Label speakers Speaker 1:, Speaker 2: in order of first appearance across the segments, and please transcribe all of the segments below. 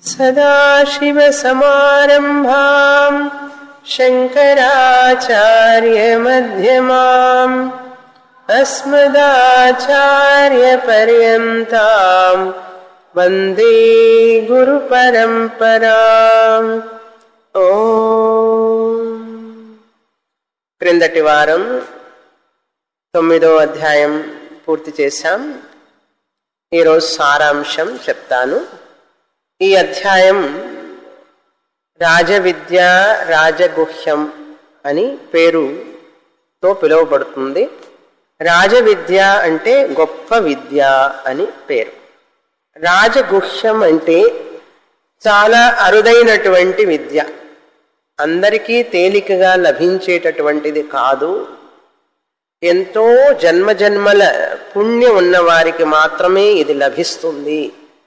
Speaker 1: सदाशिवसमारम्भाम् शङ्कराचार्यमध्यमाम् अस्मदाचार्यपर्यन्ताम् वन्दे గురుపరంపరాం ఓ క్రిందటి వారం తొమ్మిదో అధ్యాయం పూర్తి చేశాం ఈరోజు సారాంశం చెప్తాను ఈ అధ్యాయం రాజవిద్య రాజగుహ్యం అని పేరుతో పిలువబడుతుంది రాజవిద్య అంటే గొప్ప విద్య అని పేరు రాజగుహ్యం అంటే చాలా అరుదైనటువంటి విద్య అందరికీ తేలికగా లభించేటటువంటిది కాదు ఎంతో జన్మజన్మల పుణ్యం ఉన్న వారికి మాత్రమే ఇది లభిస్తుంది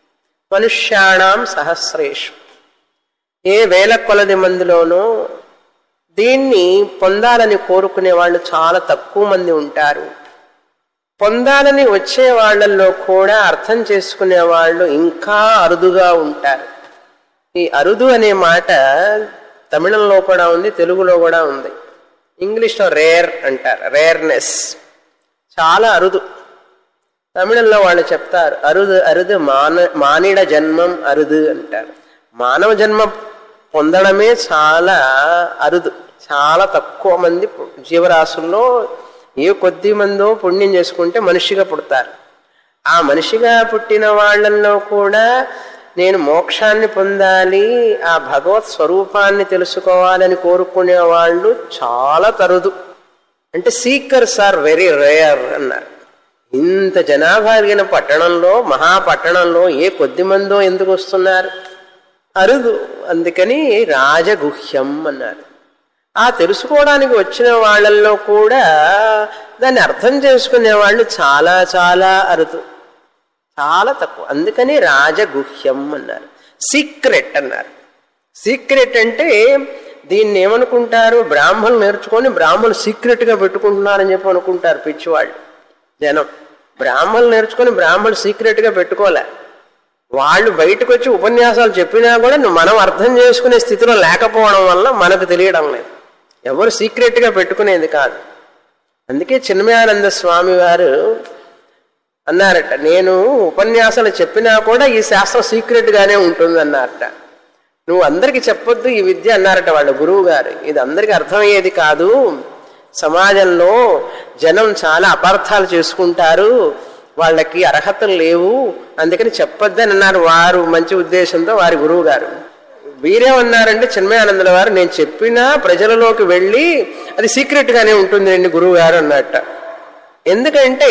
Speaker 1: మనుష్యాణం సహస్రేషు ఏ వేల కొలది మందిలోనూ దీన్ని పొందాలని కోరుకునే వాళ్ళు చాలా తక్కువ మంది ఉంటారు పొందాలని వచ్చే వాళ్ళల్లో కూడా అర్థం చేసుకునే వాళ్ళు ఇంకా అరుదుగా ఉంటారు ఈ అరుదు అనే మాట తమిళంలో కూడా ఉంది తెలుగులో కూడా ఉంది ఇంగ్లీష్లో రేర్ అంటారు రేర్నెస్ చాలా అరుదు తమిళంలో వాళ్ళు చెప్తారు అరుదు అరుదు మాన మానిడ జన్మం అరుదు అంటారు మానవ జన్మ పొందడమే చాలా అరుదు చాలా తక్కువ మంది జీవరాశుల్లో ఏ కొద్ది మందో పుణ్యం చేసుకుంటే మనిషిగా పుడతారు ఆ మనిషిగా పుట్టిన వాళ్ళల్లో కూడా నేను మోక్షాన్ని పొందాలి ఆ భగవత్ స్వరూపాన్ని తెలుసుకోవాలని కోరుకునే వాళ్ళు చాలా తరుదు అంటే సీకర్స్ ఆర్ వెరీ రేర్ అన్నారు ఇంత జనాభా కలిగిన పట్టణంలో మహాపట్టణంలో ఏ కొద్ది మందో ఎందుకు వస్తున్నారు అరుదు అందుకని రాజగుహ్యం అన్నారు ఆ తెలుసుకోవడానికి వచ్చిన వాళ్ళల్లో కూడా దాన్ని అర్థం చేసుకునే వాళ్ళు చాలా చాలా అరుదు చాలా తక్కువ అందుకని రాజగుహ్యం అన్నారు సీక్రెట్ అన్నారు సీక్రెట్ అంటే దీన్ని ఏమనుకుంటారు బ్రాహ్మణులు నేర్చుకొని బ్రాహ్మణులు సీక్రెట్గా పెట్టుకుంటున్నారని చెప్పి అనుకుంటారు పిచ్చివాళ్ళు జనం బ్రాహ్మణులు నేర్చుకొని బ్రాహ్మణులు సీక్రెట్గా పెట్టుకోలే వాళ్ళు బయటకు వచ్చి ఉపన్యాసాలు చెప్పినా కూడా మనం అర్థం చేసుకునే స్థితిలో లేకపోవడం వల్ల మనకు తెలియడం లేదు ఎవరు సీక్రెట్గా పెట్టుకునేది కాదు అందుకే చిన్మయానంద స్వామి వారు అన్నారట నేను ఉపన్యాసాలు చెప్పినా కూడా ఈ శాస్త్రం సీక్రెట్గానే ఉంటుంది అన్నారట నువ్వు అందరికి చెప్పొద్దు ఈ విద్య అన్నారట వాళ్ళ గురువు గారు ఇది అందరికి అర్థమయ్యేది కాదు సమాజంలో జనం చాలా అపార్థాలు చేసుకుంటారు వాళ్ళకి అర్హతలు లేవు అందుకని చెప్పొద్దని అన్నారు వారు మంచి ఉద్దేశంతో వారి గురువు గారు వీరేమన్నారంటే చిన్మయానందుల వారు నేను చెప్పినా ప్రజలలోకి వెళ్ళి అది సీక్రెట్గానే ఉంటుంది అండి గురువు గారు అన్నట్ట ఎందుకంటే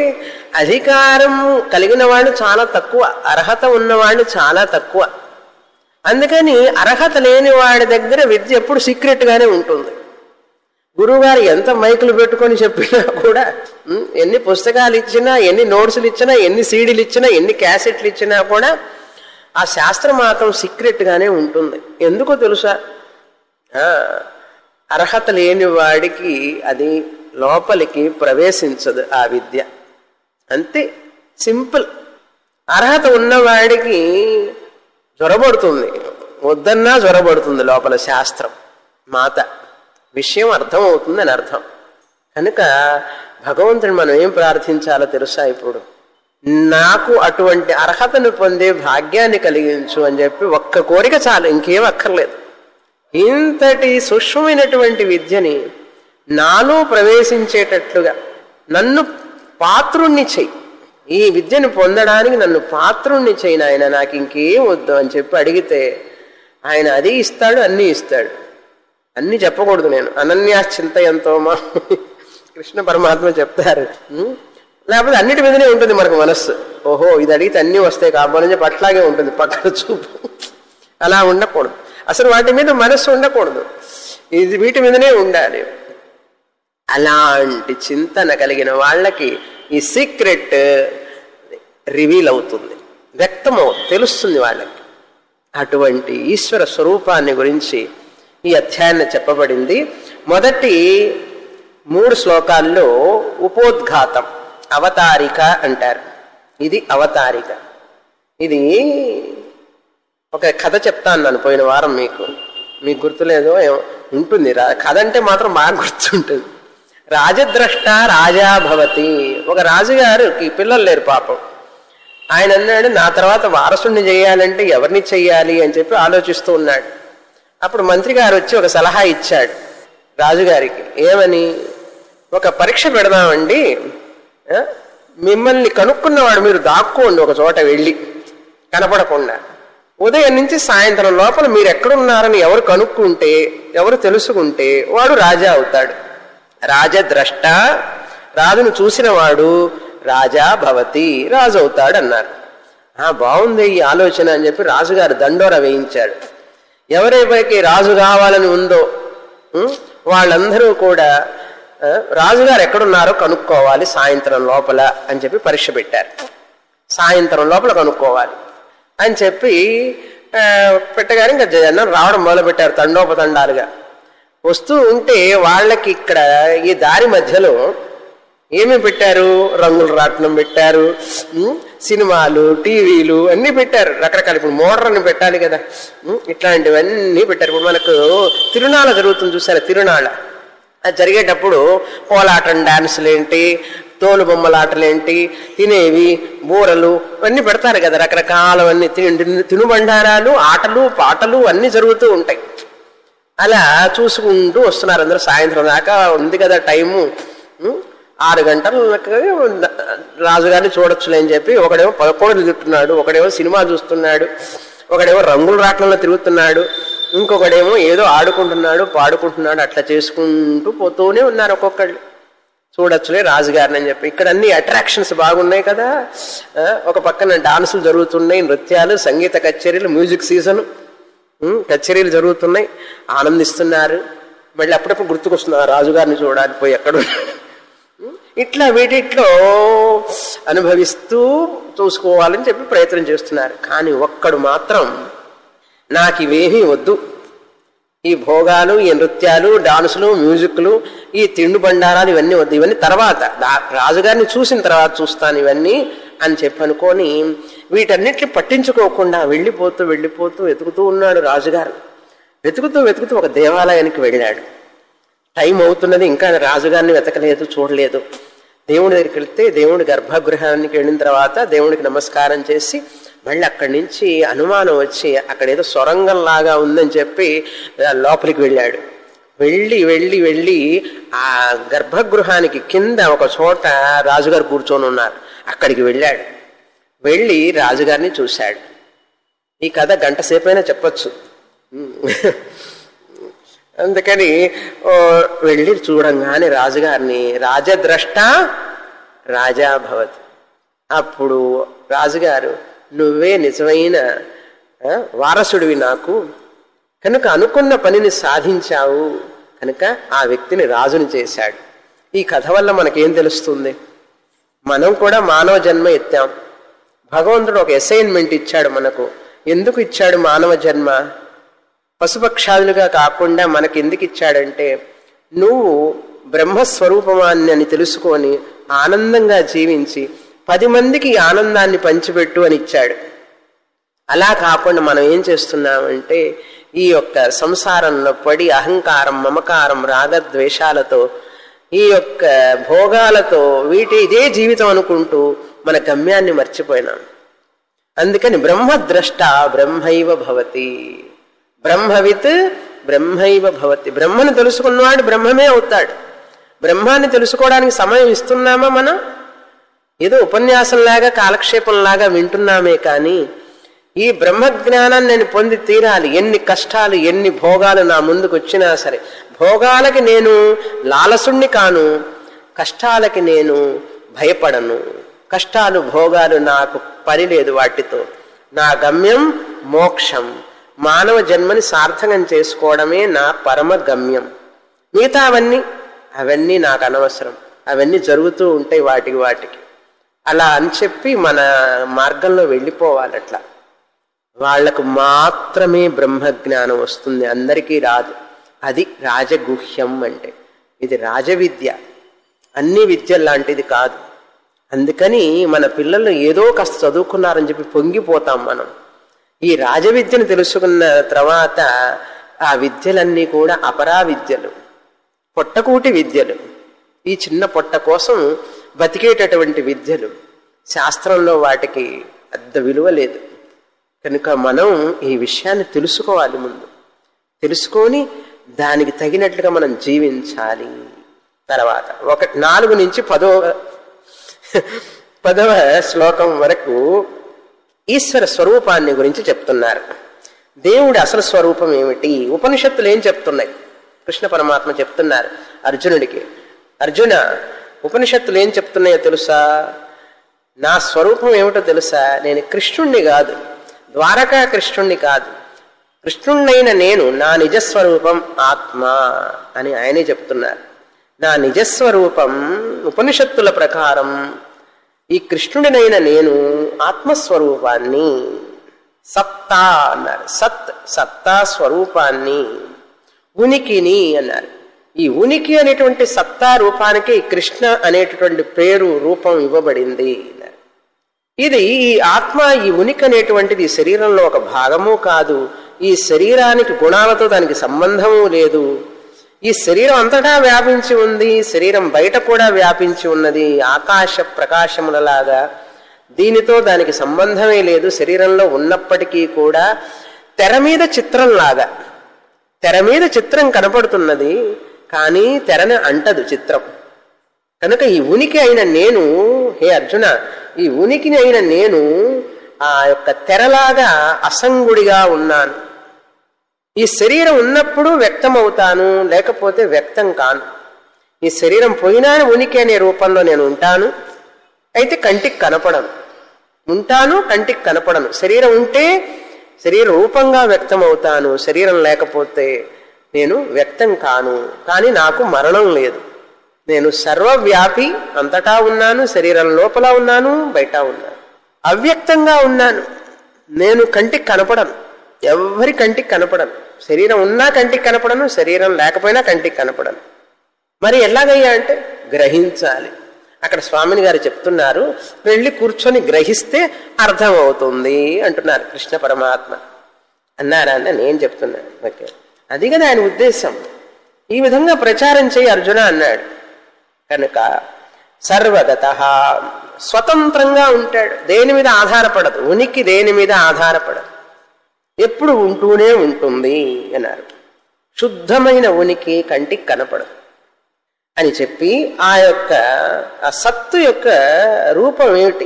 Speaker 1: అధికారం కలిగిన వాళ్ళు చాలా తక్కువ అర్హత ఉన్నవాళ్ళు చాలా తక్కువ అందుకని అర్హత లేని వాడి దగ్గర విద్య ఎప్పుడు సీక్రెట్గానే ఉంటుంది గురువుగారు ఎంత మైకులు పెట్టుకొని చెప్పినా కూడా ఎన్ని పుస్తకాలు ఇచ్చినా ఎన్ని నోట్సులు ఇచ్చినా ఎన్ని సీడీలు ఇచ్చినా ఎన్ని క్యాసెట్లు ఇచ్చినా కూడా ఆ శాస్త్రం మాత్రం సీక్రెట్గానే ఉంటుంది ఎందుకో తెలుసా అర్హత లేని వాడికి అది లోపలికి ప్రవేశించదు ఆ విద్య అంతే సింపుల్ అర్హత ఉన్నవాడికి జ్వరబడుతుంది వద్దన్నా జ్వరబడుతుంది లోపల శాస్త్రం మాత విషయం అర్థమవుతుంది అని అర్థం కనుక భగవంతుని మనం ఏం ప్రార్థించాలో తెలుసా ఇప్పుడు నాకు అటువంటి అర్హతను పొందే భాగ్యాన్ని కలిగించు అని చెప్పి ఒక్క కోరిక చాలు ఇంకేం అక్కర్లేదు ఇంతటి సూక్ష్మమైనటువంటి విద్యని నాలో ప్రవేశించేటట్లుగా నన్ను పాత్రుణ్ణి చెయ్యి ఈ విద్యను పొందడానికి నన్ను పాత్రుణ్ణి చేయి నాయన నాకు ఇంకేం వద్దు అని చెప్పి అడిగితే ఆయన అది ఇస్తాడు అన్నీ ఇస్తాడు అన్నీ చెప్పకూడదు నేను అనన్యాశ్చింతయంతో మా కృష్ణ పరమాత్మ చెప్తారు లేకపోతే అన్నిటి మీదనే ఉంటుంది మనకు మనస్సు ఓహో ఇది అడిగితే అన్నీ వస్తాయి కాబోలని చెప్పి అట్లాగే ఉంటుంది పక్కన చూపు అలా ఉండకూడదు అసలు వాటి మీద మనస్సు ఉండకూడదు ఇది వీటి మీదనే ఉండాలి అలాంటి చింతన కలిగిన వాళ్ళకి ఈ సీక్రెట్ రివీల్ అవుతుంది వ్యక్తమవు తెలుస్తుంది వాళ్ళకి అటువంటి ఈశ్వర స్వరూపాన్ని గురించి ఈ అధ్యాయాన్ని చెప్పబడింది మొదటి మూడు శ్లోకాల్లో ఉపోద్ఘాతం అవతారిక అంటారు ఇది అవతారిక ఇది ఒక కథ చెప్తాను నన్ను పోయిన వారం మీకు మీకు గుర్తులేదో ఏమో ఉంటుంది రా- కథ అంటే మాత్రం బాగా గుర్తుంటుంది రాజద్రష్ట రాజా భవతి ఒక రాజుగారికి పిల్లలు లేరు పాపం ఆయన అన్నాడు నా తర్వాత వారసుడిని చేయాలంటే ఎవరిని చెయ్యాలి అని చెప్పి ఆలోచిస్తూ ఉన్నాడు అప్పుడు మంత్రి గారు వచ్చి ఒక సలహా ఇచ్చాడు రాజుగారికి ఏమని ఒక పరీక్ష పెడదామండి ఆ, మిమ్మల్ని కనుక్కున్నవాడు మీరు దాక్కోండి ఒక చోట వెళ్ళి కనపడకుండా ఉదయం నుంచి సాయంత్రం లోపల మీరు ఎక్కడున్నారని ఎవరు కనుక్కుంటే ఎవరు తెలుసుకుంటే వాడు రాజా అవుతాడు రాజద్రష్ట రాజును చూసినవాడు రాజా భవతి రాజు అవుతాడు అన్నారు ఆ బాగుంది ఈ ఆలోచన అని చెప్పి రాజుగారు దండోర వేయించాడు ఎవరైతే రాజు కావాలని ఉందో ఉం, వాళ్ళందరూ కూడా ఆ, రాజుగారు ఎక్కడున్నారో కనుక్కోవాలి సాయంత్రం లోపల అని చెప్పి పరీక్ష పెట్టారు సాయంత్రం లోపల కనుక్కోవాలి అని చెప్పి ఆ, పెట్టగానే ఇంకా జనం రావడం మొదలుపెట్టారు తండోపతండాలుగా వస్తూ ఉంటే వాళ్ళకి ఇక్కడ ఈ దారి మధ్యలో ఏమి పెట్టారు రంగుల రాట్నం పెట్టారు ఉం? సినిమాలు టీవీలు అన్నీ పెట్టారు రకరకాల ఇప్పుడు మోడర్న్ పెట్టాలి కదా ఉం? ఇట్లాంటివన్నీ పెట్టారు ఇప్పుడు మనకు తిరునాళ జరుగుతుంది చూసారా తిరునాళ అది జరిగేటప్పుడు కోలాటం డాన్సులు ఏంటి తోలు బొమ్మలాటలేంటి తినేవి బూరలు ఇవన్నీ పెడతారు కదా రకరకాలవన్నీ తిను తినుబండారాలు ఆటలు పాటలు అన్నీ జరుగుతూ ఉంటాయి అలా చూసుకుంటూ వస్తున్నారు అందరూ సాయంత్రం దాకా ఉంది కదా టైము ఉం? ఆరు గంటలకు రాజుగారిని చూడొచ్చులే అని చెప్పి ఒకడేమో పదకొండు తింటున్నాడు ఒకడేమో సినిమా చూస్తున్నాడు ఒకడేమో రంగుల రాట్నంలో తిరుగుతున్నాడు ఇంకొకడేమో ఏదో ఆడుకుంటున్నాడు పాడుకుంటున్నాడు అట్లా చేసుకుంటూ పోతూనే ఉన్నారు ఒక్కొక్కళ్ళు చూడొచ్చులే రాజుగారిని అని చెప్పి ఇక్కడ అన్ని అట్రాక్షన్స్ బాగున్నాయి కదా ఆ, ఒక పక్కన డాన్సులు జరుగుతున్నాయి నృత్యాలు సంగీత కచేరీలు మ్యూజిక్ సీజన్ కచేరీలు జరుగుతున్నాయి ఆనందిస్తున్నారు మళ్ళీ అప్పుడప్పుడు గుర్తుకొస్తున్నారు రాజుగారిని చూడాలి పోయి ఎక్కడ ఉన్నాడు. ఉం? ఇట్లా వీటిట్లో అనుభవిస్తూ చూసుకోవాలని చెప్పి ప్రయత్నం చేస్తున్నారు కానీ ఒక్కడు మాత్రం నాకు ఇవేమీ వద్దు ఈ భోగాలు ఈ నృత్యాలు డాన్సులు మ్యూజిక్లు ఈ తిండి బండారాలు ఇవన్నీ వద్దు ఇవన్నీ తర్వాత దా- రాజుగారిని చూసిన తర్వాత చూస్తాను ఇవన్నీ అని చెప్పి అనుకొని వీటన్నిటిని పట్టించుకోకుండా వెళ్ళిపోతూ వెళ్ళిపోతూ వెతుకుతూ ఉన్నాడు రాజుగారు వెతుకుతూ వెతుకుతూ ఒక దేవాలయానికి వెళ్ళాడు టైం అవుతున్నది ఇంకా రాజుగారిని వెతకలేదు చూడలేదు దేవుడి దగ్గరికి వెళ్తే దేవుడి గర్భగృహానికి వెళ్ళిన తర్వాత దేవుడికి నమస్కారం చేసి మళ్ళీ అక్కడి నుంచి అనుమానం వచ్చి అక్కడ ఏదో సొరంగం లాగా ఉందని చెప్పి ఆ, లోపలికి వెళ్ళాడు వెళ్ళి వెళ్ళి వెళ్ళి ఆ గర్భగృహానికి కింద ఒక చోట రాజుగారు కూర్చొని ఉన్నారు అక్కడికి వెళ్ళాడు వెళ్ళి రాజుగారిని చూశాడు ఈ కథ గంట సేపైనా చెప్పొచ్చు అందుకని ఓ వెళ్ళి చూడంగానే రాజుగారిని రాజద్రష్ట రాజా భవతి అప్పుడు రాజుగారు నువ్వే నిజమైన ఆ, వారసుడివి నాకు కనుక అనుకున్న పనిని సాధించావు కనుక ఆ వ్యక్తిని రాజుని చేశాడు ఈ కథ వల్ల మనకేం తెలుస్తుంది మనం కూడా మానవ జన్మ ఎత్తాం భగవంతుడు ఒక అసైన్మెంట్ ఇచ్చాడు మనకు ఎందుకు ఇచ్చాడు మానవ జన్మ పశుపక్షాదులుగా కాకుండా మనకి ఎందుకు ఇచ్చాడంటే నువ్వు బ్రహ్మస్వరూపమాన్ని అని తెలుసుకొని ఆనందంగా జీవించి పది మందికి ఈ ఆనందాన్ని పంచిపెట్టు అని ఇచ్చాడు అలా కాకుండా మనం ఏం చేస్తున్నామంటే ఈ యొక్క సంసారంలో పడి అహంకారం మమకారం రాగద్వేషాలతో ఈ యొక్క భోగాలతో వీటి ఇదే జీవితం అనుకుంటూ మన గమ్యాన్ని మర్చిపోయినాం అందుకని బ్రహ్మద్రష్ట బ్రహ్మైవ భవతి బ్రహ్మవిత్ బ్రహ్మైవ భవతి బ్రహ్మను తెలుసుకున్నవాడు బ్రహ్మమే అవుతాడు బ్రహ్మాన్ని తెలుసుకోవడానికి సమయం ఇస్తున్నామా మనం ఏదో ఉపన్యాసంలాగా కాలక్షేపంలాగా వింటున్నామే కానీ ఈ బ్రహ్మజ్ఞానాన్ని నేను పొంది తీరాలి ఎన్ని కష్టాలు ఎన్ని భోగాలు నా ముందుకు వచ్చినా సరే భోగాలకి నేను లాలసుణ్ణి కాను కష్టాలకి నేను భయపడను కష్టాలు భోగాలు నాకు పని లేదు వాటితో నా గమ్యం మోక్షం మానవ జన్మని సార్థకం చేసుకోవడమే నా పరమ గమ్యం మిగతా అవన్నీ అవన్నీ నాకు అనవసరం అవన్నీ జరుగుతూ ఉంటాయి వాటికి వాటికి అలా అని చెప్పి మన మార్గంలో వెళ్ళిపోవాలి అట్లా వాళ్లకు మాత్రమే బ్రహ్మజ్ఞానం వస్తుంది అందరికీ రాదు అది రాజగుహ్యం అంటే ఇది రాజవిద్య అన్ని విద్యలు లాంటిది కాదు అందుకని మన పిల్లలు ఏదో కాస్త చదువుకున్నారని చెప్పి పొంగిపోతాం మనం ఈ రాజవిద్యను తెలుసుకున్న తర్వాత ఆ విద్యలన్నీ కూడా అపరా విద్యలు పొట్టకూటి విద్యలు ఈ చిన్న పొట్ట కోసం బతికేటటువంటి విద్యలు శాస్త్రంలో వాటికి పెద్ద విలువ లేదు కనుక మనం ఈ విషయాన్ని తెలుసుకోవాలి ముందు తెలుసుకొని దానికి తగినట్లుగా మనం జీవించాలి తర్వాత ఒక నాలుగు నుంచి పదో పదవ శ్లోకం వరకు ఈశ్వర స్వరూపాన్ని గురించి చెప్తున్నారు దేవుడి అసలు స్వరూపం ఏమిటి ఉపనిషత్తులు ఏం చెప్తున్నాయి కృష్ణ పరమాత్మ చెప్తున్నారు అర్జునుడికి అర్జున ఉపనిషత్తులు ఏం చెప్తున్నాయో తెలుసా నా స్వరూపం ఏమిటో తెలుసా నేను కృష్ణుణ్ణి కాదు ద్వారకా కృష్ణుణ్ణి కాదు కృష్ణుణ్ణైన నేను నా నిజస్వరూపం ఆత్మ అని ఆయనే చెప్తున్నారు నా నిజస్వరూపం ఉపనిషత్తుల ప్రకారం ఈ కృష్ణుడినైన నేను ఆత్మస్వరూపాన్ని సత్తా అన్నారు సత్ సత్తా స్వరూపాన్ని ఉనికిని అన్నారు ఈ ఉనికి అనేటువంటి సత్తా రూపానికి కృష్ణ అనేటటువంటి పేరు రూపం ఇవ్వబడింది అన్నారు ఇది ఈ ఆత్మ ఈ ఉనికి అనేటువంటిది శరీరంలో ఒక భాగము కాదు ఈ శరీరానికి గుణాలతో దానికి సంబంధము లేదు ఈ శరీరం అంతటా వ్యాపించి ఉంది శరీరం బయట కూడా వ్యాపించి ఉన్నది ఆకాశ ప్రకాశములలాగా దీనితో దానికి సంబంధమే లేదు శరీరంలో ఉన్నప్పటికీ కూడా తెర మీద చిత్రంలాగా తెర మీద చిత్రం కనపడుతున్నది కానీ తెరని అంటదు చిత్రం కనుక ఈ ఉనికి అయిన నేను హే అర్జున ఈ ఉనికిని అయిన నేను ఆ యొక్క తెరలాగా అసంగుడిగా ఉన్నాను ఈ శరీరం ఉన్నప్పుడు వ్యక్తం అవుతాను లేకపోతే వ్యక్తం కాను ఈ శరీరం పోయినా ఉనికి అనే రూపంలో నేను ఉంటాను అయితే కంటికి కనపడను ఉంటాను కంటికి కనపడను శరీరం ఉంటే శరీర రూపంగా వ్యక్తం అవుతాను శరీరం లేకపోతే నేను వ్యక్తం కాను కానీ నాకు మరణం లేదు నేను సర్వవ్యాపి అంతటా ఉన్నాను శరీరం లోపల ఉన్నాను బయట ఉన్నాను అవ్యక్తంగా ఉన్నాను నేను కంటికి కనపడను ఎవరి కంటికి కనపడను శరీరం ఉన్నా కంటికి కనపడను శరీరం లేకపోయినా కంటికి కనపడను మరి ఎలాగయ్యా అంటే గ్రహించాలి అక్కడ స్వామిని గారు చెప్తున్నారు వెళ్ళి కూర్చొని గ్రహిస్తే అర్థమవుతుంది అంటున్నారు కృష్ణ పరమాత్మ అన్నారా అని నేను చెప్తున్నాను ఓకే అది కదా ఆయన ఉద్దేశం ఈ విధంగా ప్రచారం చేయి అర్జున అన్నాడు కనుక సర్వగత స్వతంత్రంగా ఉంటాడు దేని మీద ఆధారపడదు ఉనికి దేని మీద ఆధారపడదు ఎప్పుడు ఉంటూనే ఉంటుంది అన్నారు శుద్ధమైన ఉనికి కంటికి కనపడదు అని చెప్పి ఆ యొక్క ఆ సత్తు యొక్క రూపం ఏమిటి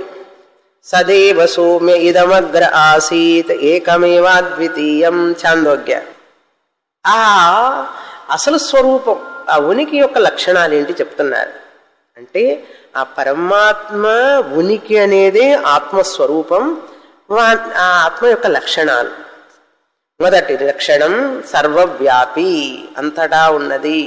Speaker 1: సదేవ సౌమ్య ఇదమగ్ర ఆసీత్ ఏకమేవాద్వితీయం చాందోగ్య ఆ అసలు స్వరూపం ఆ ఉనికి యొక్క లక్షణాలు ఏంటి చెప్తున్నారు అంటే ఆ పరమాత్మ ఉనికి అనేది ఆత్మస్వరూపం వా- ఆ ఆత్మ యొక్క లక్షణాలు మొదటి లక్షణం సర్వవ్యాపి అంతటా ఉన్నది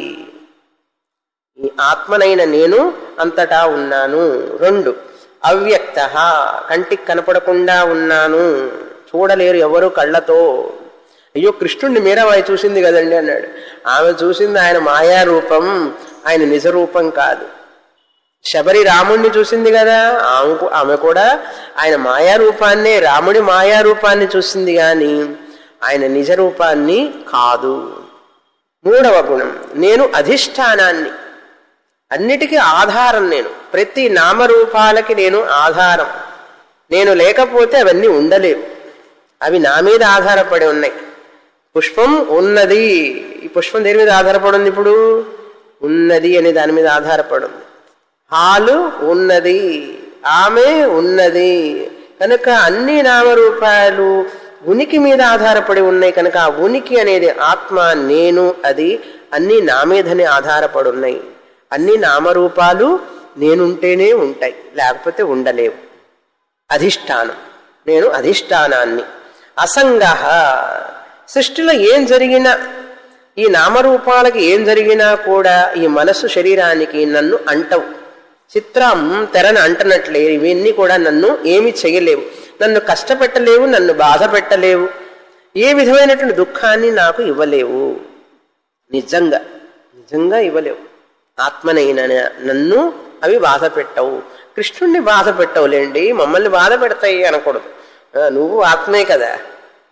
Speaker 1: ఈ ఆత్మనైన నేను అంతటా ఉన్నాను రెండు అవ్యక్త కంటికి కనపడకుండా ఉన్నాను చూడలేరు ఎవరు కళ్ళతో అయ్యో కృష్ణుణ్ణి మీరాబాయి చూసింది కదండి అన్నాడు ఆమె చూసింది ఆయన మాయా రూపం ఆయన నిజ రూపం కాదు శబరి రాముణ్ణి చూసింది కదా ఆమె కూ- ఆమె కూడా ఆయన మాయా రూపాన్నే రాముడి మాయా రూపాన్ని చూసింది కానీ ఆయన నిజ రూపాన్ని కాదు మూడవ గుణం నేను అధిష్టానాన్ని అన్నిటికీ ఆధారం నేను ప్రతి నామరూపాలకి నేను ఆధారం నేను లేకపోతే అవన్నీ ఉండలేవు అవి నా మీద ఆధారపడి ఉన్నాయి పుష్పం ఉన్నది ఈ పుష్పం దేని మీద ఆధారపడి ఉంది ఇప్పుడు ఉన్నది అనే దాని మీద ఆధారపడి ఉంది హాలు ఉన్నది ఆమె ఉన్నది కనుక అన్ని నామరూపాలు ఉనికి మీద ఆధారపడి ఉన్నాయి కనుక ఆ ఉనికి అనేది ఆత్మ నేను అది అన్ని నా మీదనే ఆధారపడి ఉన్నాయి అన్ని నామరూపాలు నేనుంటేనే ఉంటాయి లేకపోతే ఉండలేవు అధిష్టానం నేను అధిష్టానాన్ని అసంగ సృష్టిలో ఏం జరిగినా ఈ నామరూపాలకి ఏం జరిగినా కూడా ఈ మనస్సు శరీరానికి నన్ను అంటవు చిత్రం తెరను అంటనట్లే ఇవన్నీ కూడా నన్ను ఏమి చేయలేవు నన్ను కష్టపెట్టలేవు నన్ను బాధ పెట్టలేవు ఏ విధమైనటువంటి దుఃఖాన్ని నాకు ఇవ్వలేవు నిజంగా నిజంగా ఇవ్వలేవు ఆత్మనైన నన్ను అవి బాధ పెట్టవు కృష్ణుణ్ణి బాధ పెట్టవులేండి మమ్మల్ని బాధ పెడతాయి అనకూడదు ఆ, నువ్వు ఆత్మే కదా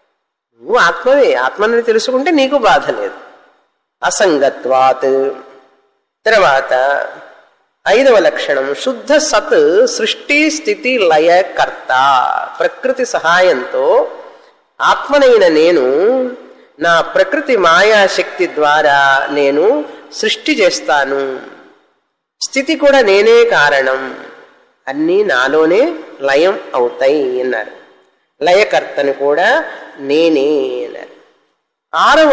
Speaker 1: నువ్వు ఆత్మవే ఆత్మని తెలుసుకుంటే నీకు బాధ లేదు అసంగత్వాత్ తర్వాత ఐదవ లక్షణం శుద్ధ సత్ సృష్టి స్థితి లయ కర్త ప్రకృతి సహాయంతో ఆత్మనైన నేను నా ప్రకృతి మాయాశక్తి ద్వారా నేను సృష్టి చేస్తాను స్థితి కూడా నేనే కారణం అన్నీ నాలోనే లయం అవుతాయి అన్నారు లయకర్తను కూడా నేనే అన్నారు ఆరవ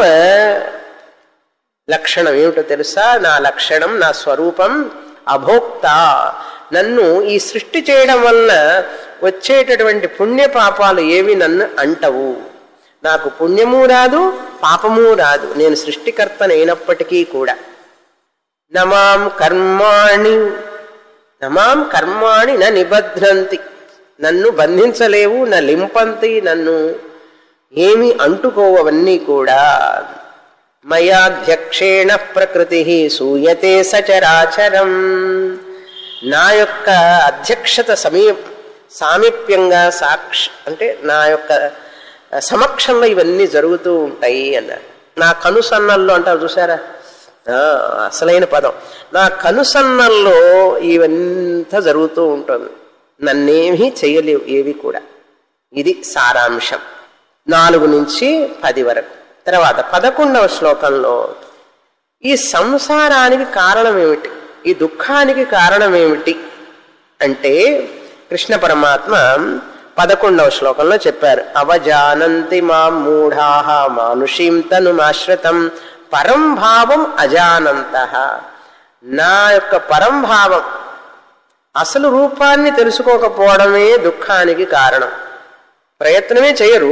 Speaker 1: లక్షణం ఏమిటో తెలుసా నా లక్షణం నా స్వరూపం అభోక్త నన్ను ఈ సృష్టి చేయడం వలన వచ్చేటటువంటి పుణ్య పాపాలు ఏవి నన్ను అంటవు నాకు పుణ్యము రాదు పాపము రాదు నేను సృష్టికర్తనైనప్పటికీ కూడా నమాం కర్మాణి నమాం కర్మాణి న నిబధ్నంతి నన్ను బంధించలేవు నా లింపంతి నన్ను ఏమి అంటుకోవన్నీ కూడా మయాధ్యక్షేణ ప్రకృతి సూయతే సచరాచరం నా యొక్క అధ్యక్షత సమీ సామీప్యంగా సాక్ష అంటే నా యొక్క సమక్షంలో ఇవన్నీ జరుగుతూ ఉంటాయి అన్నారు నా కనుసన్నల్లో అంటారు చూసారా ఆ, అసలైన పదం నా కనుసన్నల్లో ఇవంతా జరుగుతూ ఉంటుంది నన్నేమీ చేయలేవు ఏవి కూడా ఇది సారాంశం నాలుగు నుంచి పది వరకు తర్వాత పదకొండవ శ్లోకంలో ఈ సంసారానికి కారణం ఏమిటి ఈ దుఃఖానికి కారణం ఏమిటి అంటే కృష్ణ పరమాత్మ పదకొండవ శ్లోకంలో చెప్పారు అవజానంతి మా మూఢా మానుషీం తనుమాశ్రితం పరం భావం అజానంత నా యొక్క పరం భావం అసలు రూపాన్ని తెలుసుకోకపోవడమే దుఃఖానికి కారణం ప్రయత్నమే చేయరు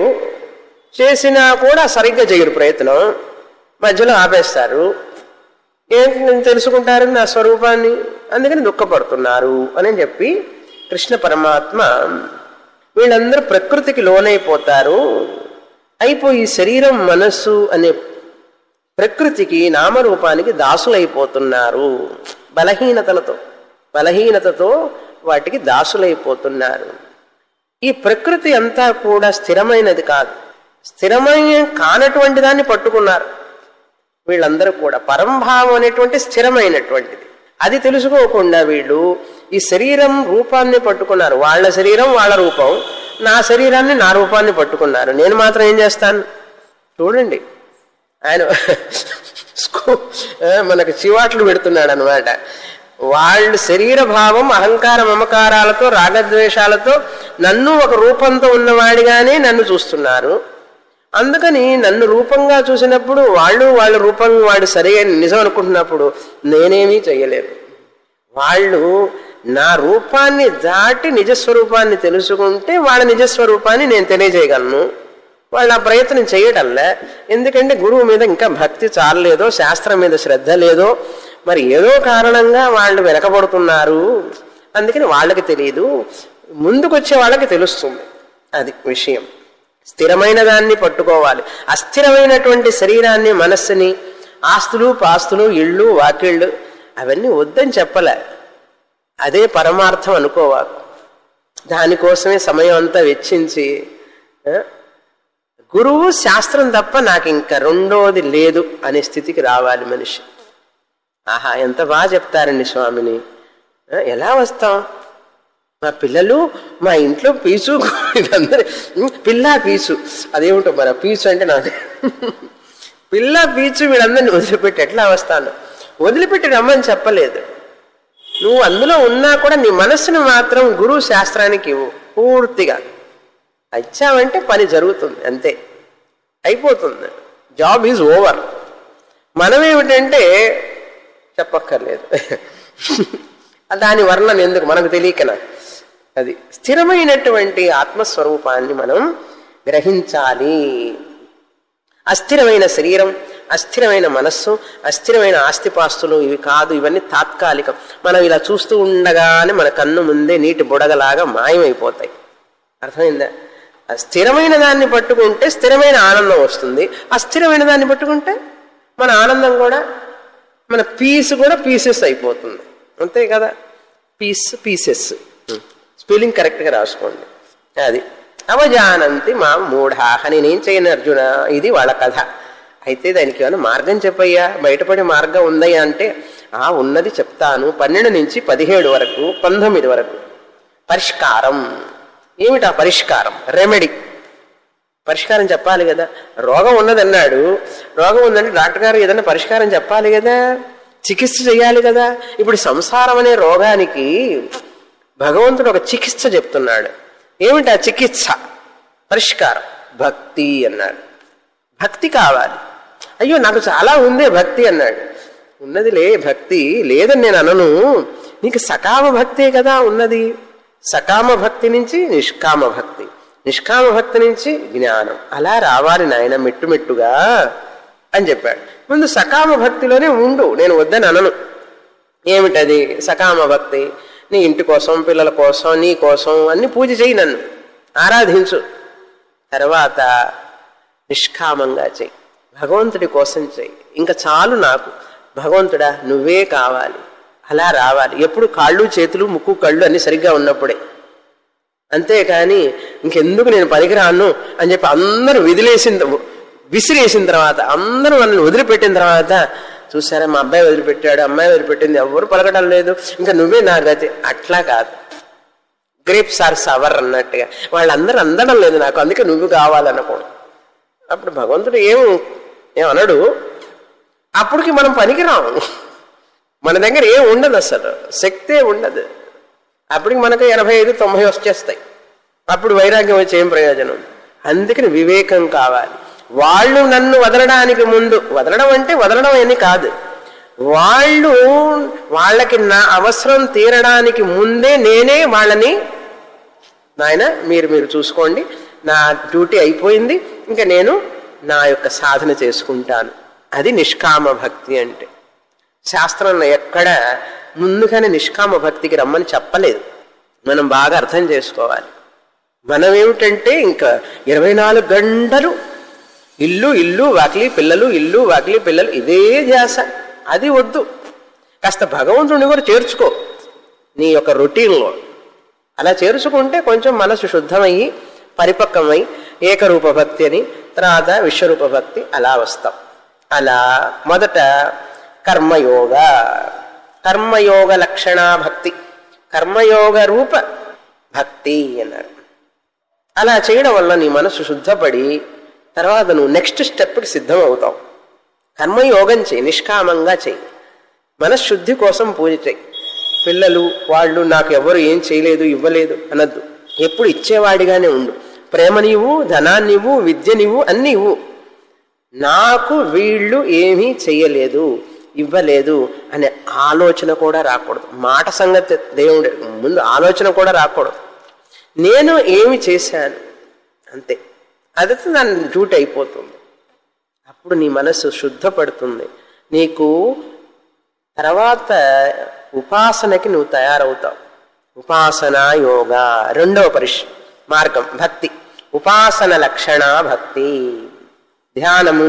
Speaker 1: చేసినా కూడా సరిగ్గా చేయరు ప్రయత్నం మధ్యలో ఆపేస్తారు ఏంటి నేను తెలుసుకుంటారు నా స్వరూపాన్ని అందుకని దుఃఖపడుతున్నారు అని చెప్పి కృష్ణ పరమాత్మ వీళ్ళందరూ ప్రకృతికి లోనైపోతారు అయిపోయి ఈ శరీరం మనస్సు అనే ప్రకృతికి నామరూపానికి దాసులైపోతున్నారు బలహీనతలతో బలహీనతతో వాటికి దాసులైపోతున్నారు ఈ ప్రకృతి అంతా కూడా స్థిరమైనది కాదు స్థిరమైన కానటువంటి దాన్ని పట్టుకున్నారు వీళ్ళందరూ కూడా పరంభావం అనేటువంటి స్థిరమైనటువంటిది అది తెలుసుకోకుండా వీళ్ళు ఈ శరీరం రూపాన్ని పట్టుకున్నారు వాళ్ళ శరీరం వాళ్ళ రూపం నా శరీరాన్ని నా రూపాన్ని పట్టుకున్నారు నేను మాత్రం ఏం చేస్తాను చూడండి ఆయన స్కూ- ఆ, మనకు చివాట్లు పెడుతున్నాడు అనమాట వాళ్ళు శరీర భావం అహంకార మమకారాలతో రాగద్వేషాలతో నన్ను ఒక రూపంతో ఉన్నవాడిగానే నన్ను చూస్తున్నారు అందుకని నన్ను రూపంగా చూసినప్పుడు వాళ్ళు వాళ్ళ రూపం వాడు సరే అని నిజం అనుకుంటున్నప్పుడు నేనేమీ చెయ్యలేను వాళ్ళు నా రూపాన్ని దాటి నిజస్వరూపాన్ని తెలుసుకుంటే వాళ్ళ నిజస్వరూపాన్ని నేను తెలియజేయగలను వాళ్ళు ఆ ప్రయత్నం చేయటంలే ఎందుకంటే గురువు మీద ఇంకా భక్తి చాలలేదో శాస్త్రం మీద శ్రద్ధ లేదో మరి ఏదో కారణంగా వాళ్ళు వెనకబడుతున్నారు అందుకని వాళ్ళకి తెలియదు ముందుకొచ్చే వాళ్ళకి తెలుస్తుంది అది విషయం స్థిరమైన దాన్ని పట్టుకోవాలి అస్థిరమైనటువంటి శరీరాన్ని మనస్సుని ఆస్తులు పాస్తులు ఇళ్ళు వాకిళ్ళు అవన్నీ వద్దని చెప్పలే అదే పరమార్థం అనుకోవాలి దానికోసమే సమయం అంతా వెచ్చించి ఆ, గురువు శాస్త్రం తప్ప నాకు ఇంకా రెండోది లేదు అనే స్థితికి రావాలి మనిషి ఆహా ఎంత బాగా చెప్తారండి స్వామిని ఆ, ఎలా వస్తాం మా పిల్లలు మా ఇంట్లో పీచు అందరూ పిల్ల పీచు అదేమిటో మరి ఆ పీచు అంటే నాకు పిల్ల పీచు వీళ్ళందరినీ వదిలిపెట్టి ఎట్లా వస్తాను వదిలిపెట్టి రమ్మని చెప్పలేదు నువ్వు అందులో ఉన్నా కూడా నీ మనస్సును మాత్రం గురువు శాస్త్రానికి ఇవ్వు పూర్తిగా ఇచ్చావంటే పని జరుగుతుంది అంతే అయిపోతుంది జాబ్ ఈజ్ ఓవర్ మనం ఏమిటంటే చెప్పక్కర్లేదు దాని వర్ణన ఎందుకు మనకు తెలియకనా అది స్థిరమైనటువంటి ఆత్మస్వరూపాన్ని మనం గ్రహించాలి అస్థిరమైన శరీరం అస్థిరమైన మనస్సు అస్థిరమైన ఆస్తిపాస్తులు ఇవి కాదు ఇవన్నీ తాత్కాలికం మనం ఇలా చూస్తూ ఉండగానే మన కన్ను ముందే నీటి బుడగలాగా మాయమైపోతాయి అర్థమైందా ఆ స్థిరమైన దాన్ని పట్టుకుంటే స్థిరమైన ఆనందం వస్తుంది అస్థిరమైన దాన్ని పట్టుకుంటే మన ఆనందం కూడా మన పీస్ కూడా పీసెస్ అయిపోతుంది అంతే కదా పీస్ పీసెస్ స్పెల్లింగ్ కరెక్ట్గా రాసుకోండి అది అవజానంతి మా మూఢాహ నేనేం చేయను అర్జున ఇది వాళ్ళ కథ అయితే దానికి ఏమైనా మార్గం చెప్పయ్యా బయటపడే మార్గం ఉందయ్యా అంటే ఆ ఉన్నది చెప్తాను పన్నెండు నుంచి పదిహేడు వరకు పంతొమ్మిది వరకు పరిష్కారం ఏమిటా పరిష్కారం రెమెడీ పరిష్కారం చెప్పాలి కదా రోగం ఉన్నదన్నాడు రోగం ఉందంటే డాక్టర్ గారు ఏదైనా పరిష్కారం చెప్పాలి కదా చికిత్స చేయాలి కదా ఇప్పుడు సంసారం అనే రోగానికి భగవంతుడు ఒక చికిత్స చెప్తున్నాడు ఏమిటి ఆ చికిత్స పరిష్కారం భక్తి అన్నాడు భక్తి కావాలి అయ్యో నాకు చాలా ఉందే భక్తి అన్నాడు ఉన్నదిలే భక్తి లేదని నేను అనను నీకు సకామ భక్తే కదా ఉన్నది సకామ భక్తి నుంచి నిష్కామ భక్తి నిష్కామ భక్తి నుంచి జ్ఞానం అలా రావాలి నాయన మెట్టుమెట్టుగా అని చెప్పాడు ముందు సకామ భక్తిలోనే ఉండు నేను వద్దని అనను ఏమిటది సకామ భక్తి నీ ఇంటి కోసం పిల్లల కోసం నీ కోసం అన్ని పూజ చేయి నన్ను ఆరాధించు తర్వాత నిష్కామంగా చెయ్యి భగవంతుడి కోసం చెయ్యి ఇంకా చాలు నాకు భగవంతుడా నువ్వే కావాలి అలా రావాలి ఎప్పుడు కాళ్ళు చేతులు ముక్కు కళ్ళు అన్ని సరిగ్గా ఉన్నప్పుడే అంతేకాని ఇంకెందుకు నేను పనికిరాను అని చెప్పి అందరూ విదిలేసిన విసిరేసిన తర్వాత అందరూ నన్ను వదిలిపెట్టిన తర్వాత చూసారా మా అబ్బాయి వదిలిపెట్టాడు అమ్మాయి వదిలిపెట్టింది ఎవరు పలకడం లేదు ఇంకా నువ్వే నా గతి అట్లా కాదు గ్రేప్స్ ఆర్ సవర్ అన్నట్టుగా వాళ్ళందరూ అందడం లేదు నాకు అందుకే నువ్వు కావాలనుకోడు అప్పుడు భగవంతుడు ఏం ఏమనడు అప్పటికి మనం పనికిరాము మన దగ్గర ఏం ఉండదు అసలు శక్తే ఉండదు అప్పటికి మనకు ఎనభై ఐదు తొంభై వచ్చేస్తాయి అప్పుడు వైరాగ్యం వచ్చి ఏం ప్రయోజనం అందుకని వివేకం కావాలి వాళ్ళు నన్ను వదలడానికి ముందు వదలడం అంటే వదలడం అని కాదు వాళ్ళు వాళ్ళకి నా అవసరం తీరడానికి ముందే నేనే వాళ్ళని నాయన మీరు మీరు చూసుకోండి నా డ్యూటీ అయిపోయింది ఇంకా నేను నా యొక్క సాధన చేసుకుంటాను అది నిష్కామ భక్తి అంటే శాస్త్రంలో ఎక్కడ ముందుగానే నిష్కామ భక్తికి రమ్మని చెప్పలేదు మనం బాగా అర్థం చేసుకోవాలి మనం ఏమిటంటే ఇంకా ఇరవై నాలుగు గంటలు ఇల్లు ఇల్లు వాకిలి పిల్లలు ఇల్లు వాకిలి పిల్లలు ఇదే ధ్యాస అది వద్దు కాస్త భగవంతుడిని కూడా చేర్చుకో నీ యొక్క రొటీన్లో అలా చేర్చుకుంటే కొంచెం మనసు శుద్ధమయ్యి పరిపక్వమై ఏకరూప భక్తి అని తర్వాత విశ్వరూప భక్తి అలా వస్తాం అలా మొదట కర్మయోగ కర్మయోగ లక్షణ భక్తి కర్మయోగ రూప భక్తి అన్నారు అలా చేయడం వల్ల నీ మనసు శుద్ధపడి తర్వాత నువ్వు నెక్స్ట్ స్టెప్కి సిద్ధం అవుతావు కర్మయోగం చేయి నిష్కామంగా చేయి మనశ్శుద్ధి కోసం పూజ చేయి పిల్లలు వాళ్ళు నాకు ఎవరు ఏం చేయలేదు ఇవ్వలేదు అనద్దు ఎప్పుడు ఇచ్చేవాడిగానే ఉండు ప్రేమనివ్వు ధనాన్నివ్వు విద్యనివ్వు అన్ని ఇవ్వు నాకు వీళ్ళు ఏమీ చెయ్యలేదు ఇవ్వలేదు అనే ఆలోచన కూడా రాకూడదు మాట సంగతి దేవుడు ముందు ఆలోచన కూడా రాకూడదు నేను ఏమి చేశాను అంతే అది దాని డ్యూటీ అయిపోతుంది అప్పుడు నీ మనసు శుద్ధపడుతుంది నీకు తర్వాత ఉపాసనకి నువ్వు తయారవుతావు ఉపాసన యోగా రెండవ పరిష్ మార్గం భక్తి ఉపాసన లక్షణ భక్తి ధ్యానము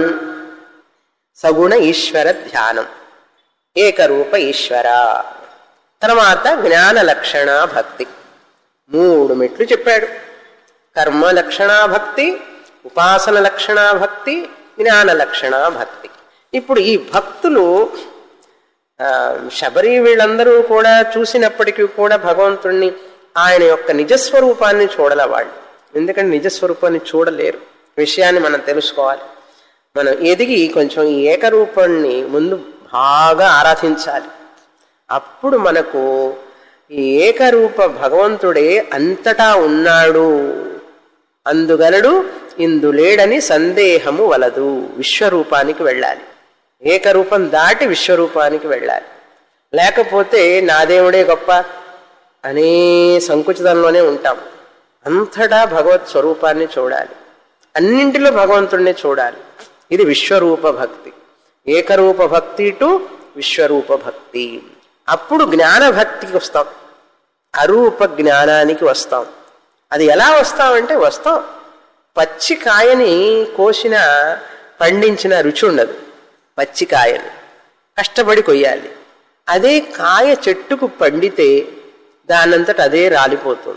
Speaker 1: సగుణ ఈశ్వర ధ్యానం ఏకరూప ఈశ్వర తర్వాత జ్ఞాన లక్షణ భక్తి మూడు మెట్లు చెప్పాడు కర్మ లక్షణ భక్తి ఉపాసన లక్షణ భక్తి జ్ఞాన లక్షణ భక్తి ఇప్పుడు ఈ భక్తులు ఆ, శబరి వీళ్ళందరూ కూడా చూసినప్పటికీ కూడా భగవంతుణ్ణి ఆయన యొక్క నిజస్వరూపాన్ని చూడల వాళ్ళు ఎందుకంటే నిజస్వరూపాన్ని చూడలేరు విషయాన్ని మనం తెలుసుకోవాలి మనం ఎదిగి కొంచెం ఈ ఏకరూపాన్ని ముందు బాగా ఆరాధించాలి అప్పుడు మనకు ఈ ఏకరూప భగవంతుడే అంతటా ఉన్నాడు అందుగలడు ఇందులేడని సందేహము వలదు విశ్వరూపానికి వెళ్ళాలి ఏకరూపం దాటి విశ్వరూపానికి వెళ్ళాలి లేకపోతే నా దేవుడే గొప్ప అనే సంకుచితంలోనే ఉంటాం అంతటా భగవత్ స్వరూపాన్ని చూడాలి అన్నింటిలో భగవంతుడిని చూడాలి ఇది విశ్వరూప భక్తి ఏకరూప భక్తి టు విశ్వరూప భక్తి అప్పుడు జ్ఞాన భక్తికి వస్తాం అరూప జ్ఞానానికి వస్తాం అది ఎలా వస్తామంటే వస్తాం పచ్చి కాయని కోసిన పండించిన రుచి ఉండదు పచ్చి కాయని కష్టపడి కొయ్యాలి అదే కాయ చెట్టుకు పండితే దానంతట అదే రాలిపోతుంది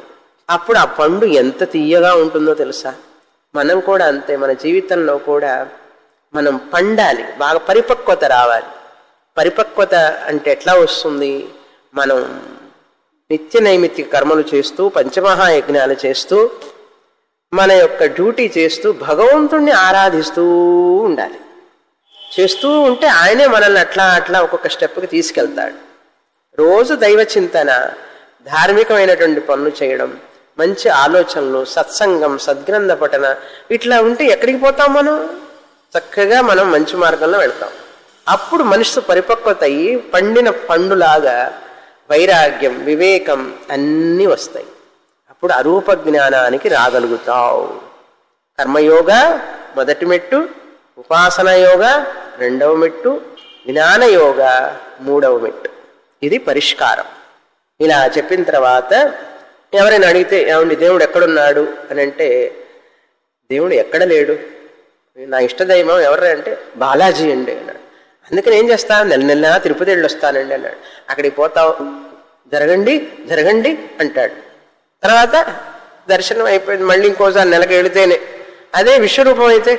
Speaker 1: అప్పుడు ఆ పండు ఎంత తీయగా ఉంటుందో తెలుసా మనం కూడా అంతే మన జీవితంలో కూడా మనం పండాలి బాగా పరిపక్వత రావాలి పరిపక్వత అంటే ఎట్లా వస్తుంది మనం నిత్య నైమిత్తిక కర్మలు చేస్తూ పంచమహాయజ్ఞాలు చేస్తూ మన యొక్క డ్యూటీ చేస్తూ భగవంతుణ్ణి ఆరాధిస్తూ ఉండాలి చేస్తూ ఉంటే ఆయనే మనల్ని అట్లా అట్లా ఒక్కొక్క స్టెప్కి తీసుకెళ్తాడు రోజు దైవ చింతన ధార్మికమైనటువంటి పనులు చేయడం మంచి ఆలోచనలు సత్సంగం సద్గ్రంథ పఠన ఇట్లా ఉంటే ఎక్కడికి పోతాం మనం చక్కగా మనం మంచి మార్గంలో వెళ్తాం అప్పుడు మనిషి పరిపక్వత అయ్యి పండిన పండులాగా వైరాగ్యం వివేకం అన్నీ వస్తాయి అప్పుడు అరూప జ్ఞానానికి రాగలుగుతావు కర్మయోగ మొదటి మెట్టు ఉపాసన యోగ రెండవ మెట్టు జ్ఞాన యోగ మూడవ మెట్టు ఇది పరిష్కారం ఇలా చెప్పిన తర్వాత ఎవరైనా అడిగితే ఏమండి దేవుడు ఎక్కడున్నాడు అని అంటే దేవుడు ఎక్కడ లేడు నా ఇష్టదైవం ఎవరు అంటే బాలాజీ అండి అన్నాడు అందుకని ఏం చేస్తా నెల నెల తిరుపతి వెళ్ళి వస్తానండి అన్నాడు అక్కడికి పోతావు జరగండి జరగండి అంటాడు తర్వాత దర్శనం అయిపోయింది మళ్ళీ ఇంకోసారి నెలకు వెళితేనే అదే విశ్వరూపం అయితే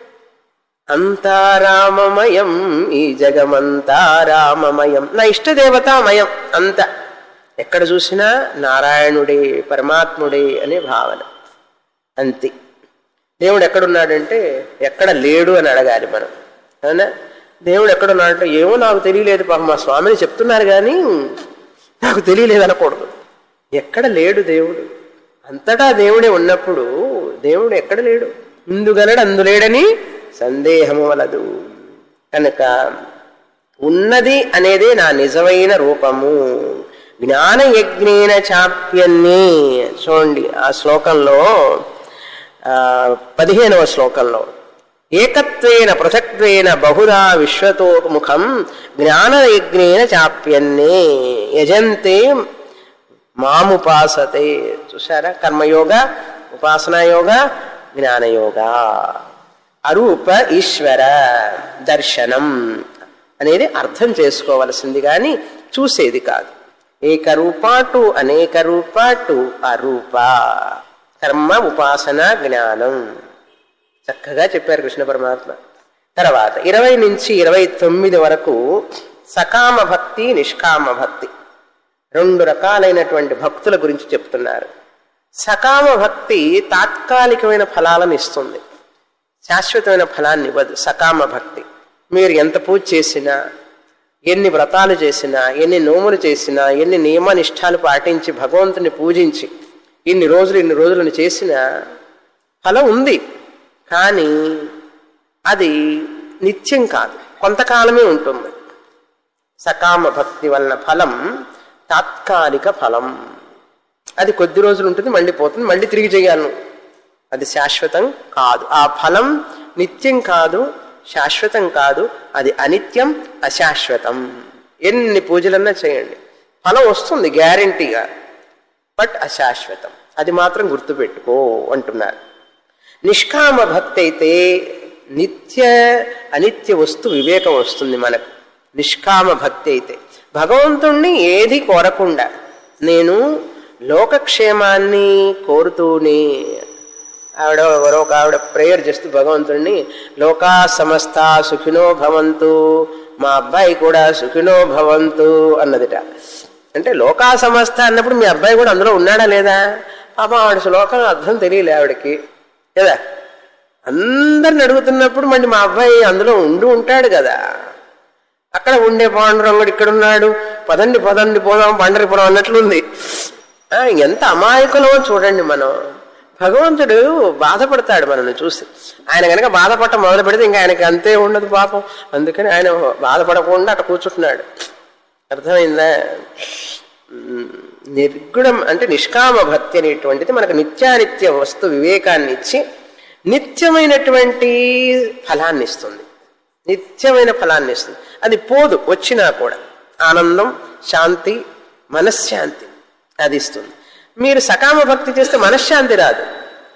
Speaker 1: అంతారామమయం ఈ జగమంతా రామమయం నా ఇష్టదేవతామయం అంత ఎక్కడ చూసినా నారాయణుడే పరమాత్ముడే అనే భావన అంతే దేవుడు ఎక్కడున్నాడంటే ఎక్కడ లేడు అని అడగాలి మనం అవునా దేవుడు ఎక్కడున్నాడంటే ఏమో నాకు తెలియలేదు పాపం మా స్వామిని చెప్తున్నారు కానీ నాకు తెలియలేదు అనకూడదు ఎక్కడ లేడు దేవుడు అంతటా దేవుడే ఉన్నప్పుడు దేవుడు ఎక్కడ లేడు ముందుగలడు అందులేడని సందేహము వలదు కనుక ఉన్నది అనేదే నా నిజమైన రూపము జ్ఞాన యజ్ఞేన చాప్యన్ని చూడండి ఆ శ్లోకంలో ఆ, పదిహేనవ శ్లోకంలో ఏకత్వేన పృథక్వేన బహుదా విశ్వతోముఖం జ్ఞానయజ్ఞేన చాప్యన్నే యజంతే మాముపాసతే చూసారా కర్మయోగ ఉపాసనాయోగ జ్ఞానయోగ అరూప ఈశ్వర దర్శనం అనేది అర్థం చేసుకోవలసింది కానీ చూసేది కాదు ఏకరూపాటు అనేక రూపాటు అరూప కర్మ ఉపాసన జ్ఞానం చక్కగా చెప్పారు కృష్ణ పరమాత్మ తర్వాత ఇరవై నుంచి ఇరవై తొమ్మిది వరకు సకామ భక్తి నిష్కామ భక్తి రెండు రకాలైనటువంటి భక్తుల గురించి చెప్తున్నారు సకామ భక్తి తాత్కాలికమైన ఫలాలను ఇస్తుంది శాశ్వతమైన ఫలాన్ని ఇవ్వదు సకామ భక్తి మీరు ఎంత పూజ చేసినా ఎన్ని వ్రతాలు చేసినా ఎన్ని నోములు చేసినా ఎన్ని నియమ నిష్ఠాలు పాటించి భగవంతుని పూజించి ఇన్ని రోజులు ఇన్ని రోజులను చేసినా ఫలం ఉంది కానీ అది నిత్యం కాదు కొంతకాలమే ఉంటుంది సకామ భక్తి వలన ఫలం తాత్కాలిక ఫలం అది కొద్ది రోజులు ఉంటుంది మళ్ళీ పోతుంది మళ్ళీ తిరిగి చేయాలను అది శాశ్వతం కాదు ఆ ఫలం నిత్యం కాదు శాశ్వతం కాదు అది అనిత్యం అశాశ్వతం ఎన్ని పూజలన్నా చేయండి ఫలం వస్తుంది గ్యారంటీగా బట్ అశాశ్వతం అది మాత్రం గుర్తుపెట్టుకో అంటున్నారు నిష్కామ భక్తి అయితే నిత్య అనిత్య వస్తు వివేకం వస్తుంది మనకు నిష్కామ భక్తి అయితే భగవంతుణ్ణి ఏది కోరకుండా నేను లోకక్షేమాన్ని కోరుతూనే ఆవిడ ఎవరో ఒక ఆవిడ ప్రేయర్ చేస్తూ భగవంతుణ్ణి లోకా సమస్త సుఖినో భవంతు మా అబ్బాయి కూడా సుఖినో భవంతు అన్నదిట అంటే లోకా సమస్త అన్నప్పుడు మీ అబ్బాయి కూడా అందులో ఉన్నాడా లేదా పాపం ఆవిడ శ్లోకం అర్థం తెలియలే ఆవిడకి కదా అందరిని అడుగుతున్నప్పుడు మళ్ళీ మా అబ్బాయి అందులో ఉండి ఉంటాడు కదా అక్కడ ఉండే పాండురంగుడు ఇక్కడ ఉన్నాడు పదండి పదండి పోదాం పండరిపురం అన్నట్లుంది ఆ, ఎంత అమాయకులో చూడండి మనం భగవంతుడు బాధపడతాడు మనల్ని చూసి ఆయన కనుక బాధపడటం మొదలు పెడితే ఇంకా ఆయనకి అంతే ఉండదు పాపం అందుకని ఆయన బాధపడకుండా అక్కడ కూర్చుంటున్నాడు అర్థమైందా ఉమ్, నిర్గుణం అంటే నిష్కామ భక్తి అనేటువంటిది మనకు నిత్యానిత్య వస్తు వివేకాన్ని ఇచ్చి నిత్యమైనటువంటి ఫలాన్ని ఇస్తుంది నిత్యమైన ఫలాన్ని ఇస్తుంది అది పోదు వచ్చినా కూడా ఆనందం శాంతి మనశ్శాంతి అది ఇస్తుంది మీరు సకామ భక్తి చేస్తే మనశ్శాంతి రాదు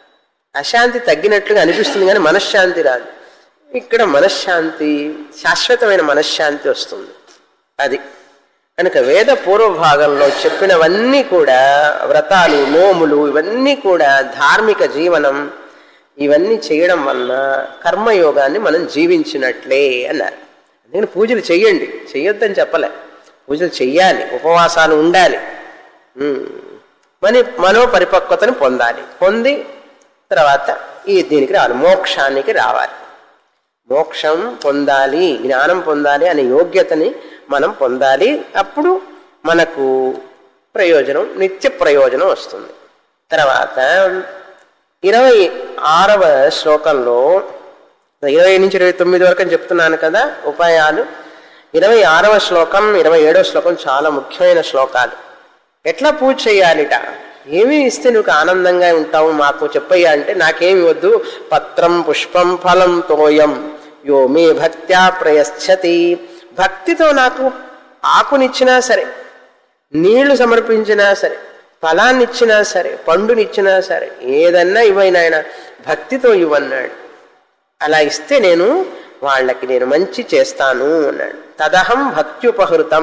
Speaker 1: అశాంతి తగ్గినట్లుగా అనిపిస్తుంది కానీ మనశ్శాంతి రాదు ఇక్కడ మనశ్శాంతి శాశ్వతమైన మనశ్శాంతి వస్తుంది అది కనుక వేద పూర్వ భాగంలో చెప్పినవన్నీ కూడా వ్రతాలు నోములు ఇవన్నీ కూడా ధార్మిక జీవనం ఇవన్నీ చేయడం వలన కర్మయోగాన్ని మనం జీవించినట్లే అన్నారు అందుకని పూజలు చెయ్యండి చెయ్యొద్దని చెప్పలే పూజలు చెయ్యాలి ఉపవాసాలు ఉండాలి ఉమ్. మన మనో పరిపక్వతను పొందాలి పొంది తర్వాత ఈ దీనికి రావాలి మోక్షానికి రావాలి మోక్షం పొందాలి జ్ఞానం పొందాలి అనే యోగ్యతని మనం పొందాలి అప్పుడు మనకు ప్రయోజనం నిత్య ప్రయోజనం వస్తుంది తర్వాత ఇరవై ఆరవ శ్లోకంలో ఇరవై నుంచి ఇరవై తొమ్మిది వరకు అని చెప్తున్నాను కదా ఉపాయాలు ఇరవై ఆరవ శ్లోకం ఇరవై ఏడవ శ్లోకం చాలా ముఖ్యమైన శ్లోకాలు ఎట్లా పూజ చేయాలిట ఏమి ఇస్తే నువ్వు ఆనందంగా ఉంటావు మాకు చెప్పయ్యా అంటే నాకేమి వద్దు పత్రం పుష్పం ఫలం తోయం యో మే భక్త్యా ప్రయశ్చతి భక్తితో నాకు ఆకునిచ్చినా సరే నీళ్లు సమర్పించినా సరే ఫలాన్నిచ్చినా సరే పండునిచ్చినా సరే ఏదన్నా ఇవ్వైనాయన భక్తితో ఇవ్వన్నాడు అలా ఇస్తే నేను వాళ్ళకి నేను మంచి చేస్తాను అన్నాడు తదహం భక్త్యుపహృతం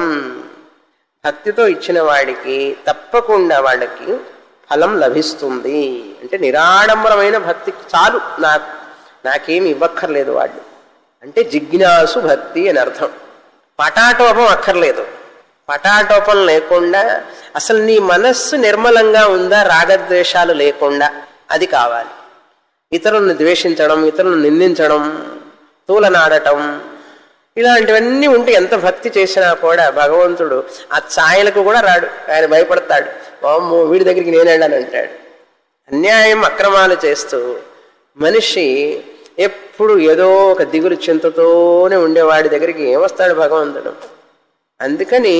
Speaker 1: భక్తితో ఇచ్చిన వాడికి తప్పకుండా వాళ్ళకి ఫలం లభిస్తుంది అంటే నిరాడంబరమైన భక్తి చాలు నాకు నాకేమి ఇవ్వక్కర్లేదు వాళ్ళు అంటే జిజ్ఞాసు భక్తి అని అర్థం పటాటోపం అక్కర్లేదు పటాటోపం లేకుండా అసలు నీ మనస్సు నిర్మలంగా ఉందా రాగద్వేషాలు లేకుండా అది కావాలి ఇతరులను ద్వేషించడం ఇతరులను నిందించడం తూలనాడటం ఇలాంటివన్నీ ఉంటే ఎంత భక్తి చేసినా కూడా భగవంతుడు ఆ ఛాయలకు కూడా రాడు ఆయన భయపడతాడు వామ్మో వీడి దగ్గరికి నేను వెళ్ళాను అంటాడు అన్యాయం అక్రమాలు చేస్తూ మనిషి ఎప్పుడు ఏదో ఒక దిగులు చింతతోనే ఉండేవాడి దగ్గరికి ఏమొస్తాడు భగవంతుడు అందుకని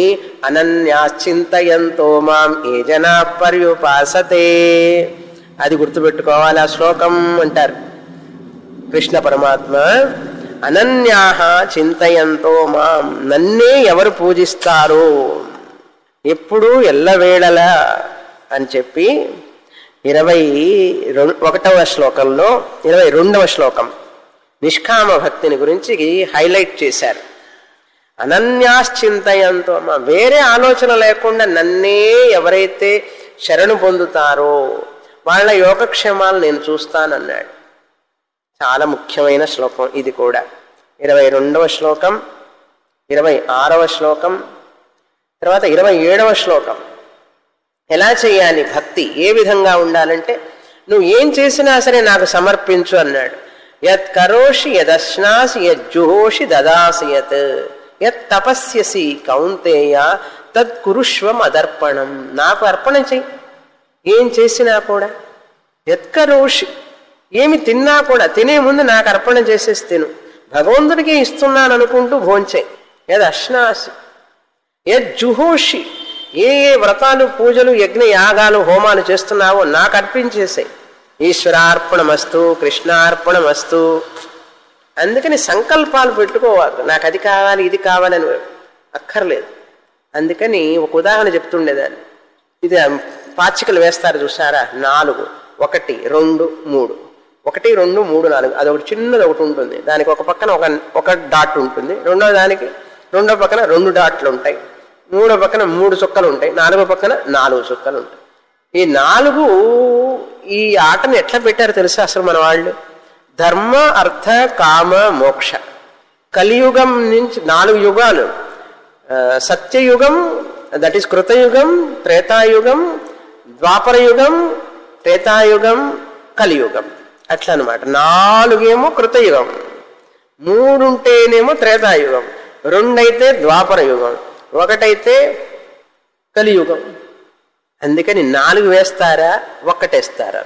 Speaker 1: అనన్యాశ్చింతయంతో మాం ఏ జనా పర్యుపాసతే అది గుర్తుపెట్టుకోవాలి ఆ శ్లోకం అంటారు కృష్ణ పరమాత్మ అనన్యాహ చింతయంతో మాం నన్నే ఎవరు పూజిస్తారు ఎప్పుడు ఎల్లవేళలా అని చెప్పి ఇరవై రెం- ఒకటవ శ్లోకంలో ఇరవై రెండవ శ్లోకం నిష్కామ భక్తిని గురించి హైలైట్ చేశారు అనన్యాశ్చింతయంతో మా వేరే ఆలోచన లేకుండా నన్నే ఎవరైతే శరణు పొందుతారో వాళ్ళ యోగక్షేమాలు నేను చూస్తానన్నాడు చాలా ముఖ్యమైన శ్లోకం ఇది కూడా ఇరవై రెండవ శ్లోకం ఇరవై ఆరవ శ్లోకం తర్వాత ఇరవై ఏడవ శ్లోకం ఎలా చేయాలి భక్తి ఏ విధంగా ఉండాలంటే నువ్వు ఏం చేసినా సరే నాకు సమర్పించు అన్నాడు యత్ కరోషి యదశ్నాసి యజ్జుహోషి దదాసి యత్ యత్ తపస్యసి కౌంతేయ తత్ కురుష్వం అదర్పణం నాకు అర్పణ చెయ్యి ఏం చేసినా కూడా ఎత్కరోషి ఏమి తిన్నా కూడా తినే ముందు నాకు అర్పణ చేసేసి తిను భగవంతుడికి ఇస్తున్నాను అనుకుంటూ భోంచే ఏది అశ్నాసి యజ్జుహోషి ఏ ఏ వ్రతాలు పూజలు యజ్ఞ యాగాలు హోమాలు చేస్తున్నావో నాకు అర్పించేసే ఈశ్వరార్పణమస్తు కృష్ణార్పణమస్తు అందుకని సంకల్పాలు పెట్టుకోవాలి నాకు అది కావాలి ఇది కావాలని అక్కర్లేదు అందుకని ఒక ఉదాహరణ చెప్తుండేదాన్ని ఇది పాచికలు వేస్తారు చూసారా నాలుగు ఒకటి రెండు మూడు ఒకటి రెండు మూడు నాలుగు అది ఒకటి చిన్నది ఒకటి ఉంటుంది దానికి ఒక పక్కన ఒక ఒక డాట్ ఉంటుంది రెండో దానికి రెండో పక్కన రెండు డాట్లు ఉంటాయి మూడో పక్కన మూడు చుక్కలు ఉంటాయి నాలుగో పక్కన నాలుగు చుక్కలు ఉంటాయి ఈ నాలుగు ఈ ఆటను ఎట్లా పెట్టారో తెలుసా అసలు మన వాళ్ళు ధర్మ అర్థ కామ మోక్ష కలియుగం నుంచి నాలుగు యుగాలు ఆ, సత్యయుగం దట్ ఈస్ కృతయుగం త్రేతాయుగం ద్వాపరయుగం త్రేతాయుగం కలియుగం అట్లా అనమాట నాలుగేమో కృతయుగం మూడుంటేనేమో త్రేతాయుగం రెండైతే ద్వాపర యుగం ఒకటైతే కలియుగం అందుకని నాలుగు వేస్తారా ఒక్కటేస్తారా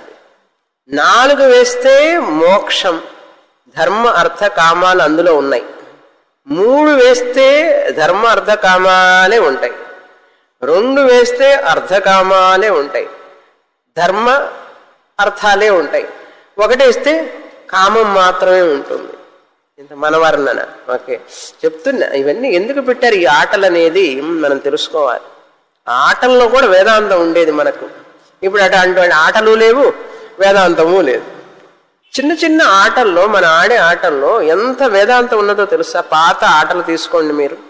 Speaker 1: నాలుగు వేస్తే మోక్షం ధర్మ అర్థ కామాలు అందులో ఉన్నాయి మూడు వేస్తే ధర్మ అర్థ కామాలే ఉంటాయి రెండు వేస్తే అర్ధకామాలే ఉంటాయి ధర్మ అర్థాలే ఉంటాయి ఒకటేస్తే కామం మాత్రమే ఉంటుంది ఇంత మనవర్ణన ఓకే చెప్తున్నా ఇవన్నీ ఎందుకు పెట్టారు ఈ ఆటలు అనేది మనం తెలుసుకోవాలి ఆటల్లో కూడా వేదాంతం ఉండేది మనకు ఇప్పుడు అటువంటి ఆటలు లేవు వేదాంతము లేదు చిన్న చిన్న ఆటల్లో మన ఆడే ఆటల్లో ఎంత వేదాంతం ఉన్నదో తెలుసా పాత ఆటలు తీసుకోండి మీరు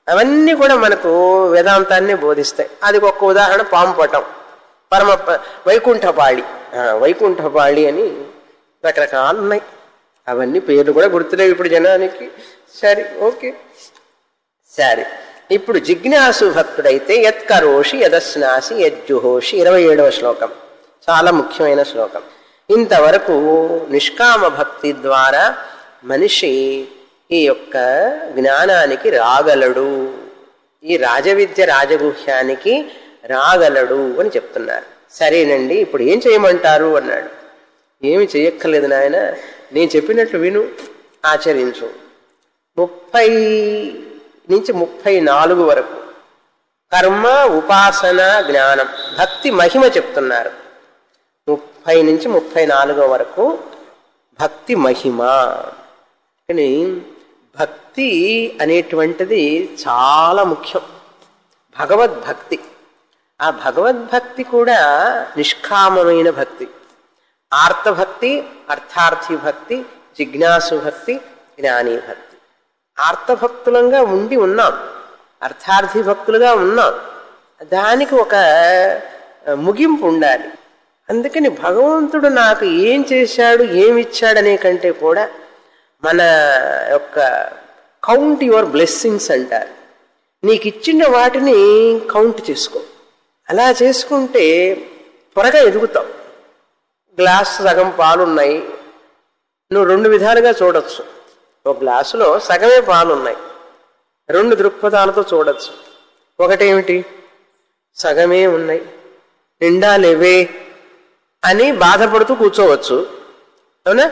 Speaker 1: అవన్నీ కూడా మనకు వేదాంతాన్ని బోధిస్తాయి అది ఒక ఉదాహరణ పాంపటం పరమ ప- వైకుంఠపాళి ఆ, వైకుంఠపాళి అని రకరకాలు ఉన్నాయి అవన్నీ పేర్లు కూడా గుర్తులేవు ఇప్పుడు జనానికి సరే ఓకే సరే ఇప్పుడు జిజ్ఞాసు భక్తుడైతే యత్కరోషి యదస్నాసి యజ్జుహోషి ఇరవై ఏడవ శ్లోకం చాలా ముఖ్యమైన శ్లోకం ఇంతవరకు నిష్కామ భక్తి ద్వారా మనిషి ఈ యొక్క జ్ఞానానికి రాగలడు ఈ రాజవిద్య రాజగుహ్యానికి రాగలడు అని చెప్తున్నారు సరేనండి ఇప్పుడు ఏం చేయమంటారు అన్నాడు ఏమి చేయక్కర్లేదు నాయన నేను చెప్పినట్లు విను ఆచరించు ముప్పై నుంచి ముప్పై నాలుగు వరకు కర్మ ఉపాసన జ్ఞానం భక్తి మహిమ చెప్తున్నారు ముప్పై నుంచి ముప్పై నాలుగో వరకు భక్తి మహిమ కానీ భక్తి అనేటువంటిది చాలా ముఖ్యం భగవద్భక్తి ఆ భగవద్భక్తి కూడా నిష్కామమైన భక్తి ఆర్తభక్తి అర్థార్థి భక్తి జిజ్ఞాసు భక్తి జ్ఞానీ భక్తి ఆర్తభక్తులంగా ఉండి ఉన్నాం అర్థార్థి భక్తులుగా ఉన్నాం దానికి ఒక ముగింపు ఉండాలి అందుకని భగవంతుడు నాకు ఏం చేశాడు ఏమిచ్చాడనే కంటే కూడా మన యొక్క కౌంట్ యువర్ బ్లెస్సింగ్స్ అంటారు నీకు ఇచ్చిన వాటిని కౌంట్ చేసుకో అలా చేసుకుంటే త్వరగా ఎదుగుతావు గ్లాస్ సగం పాలున్నాయి నువ్వు రెండు విధాలుగా చూడొచ్చు ఒక గ్లాసులో సగమే పాలున్నాయి రెండు దృక్పథాలతో చూడొచ్చు ఒకటేమిటి సగమే ఉన్నాయి నిండా లేవే అని బాధపడుతూ కూర్చోవచ్చు అవునా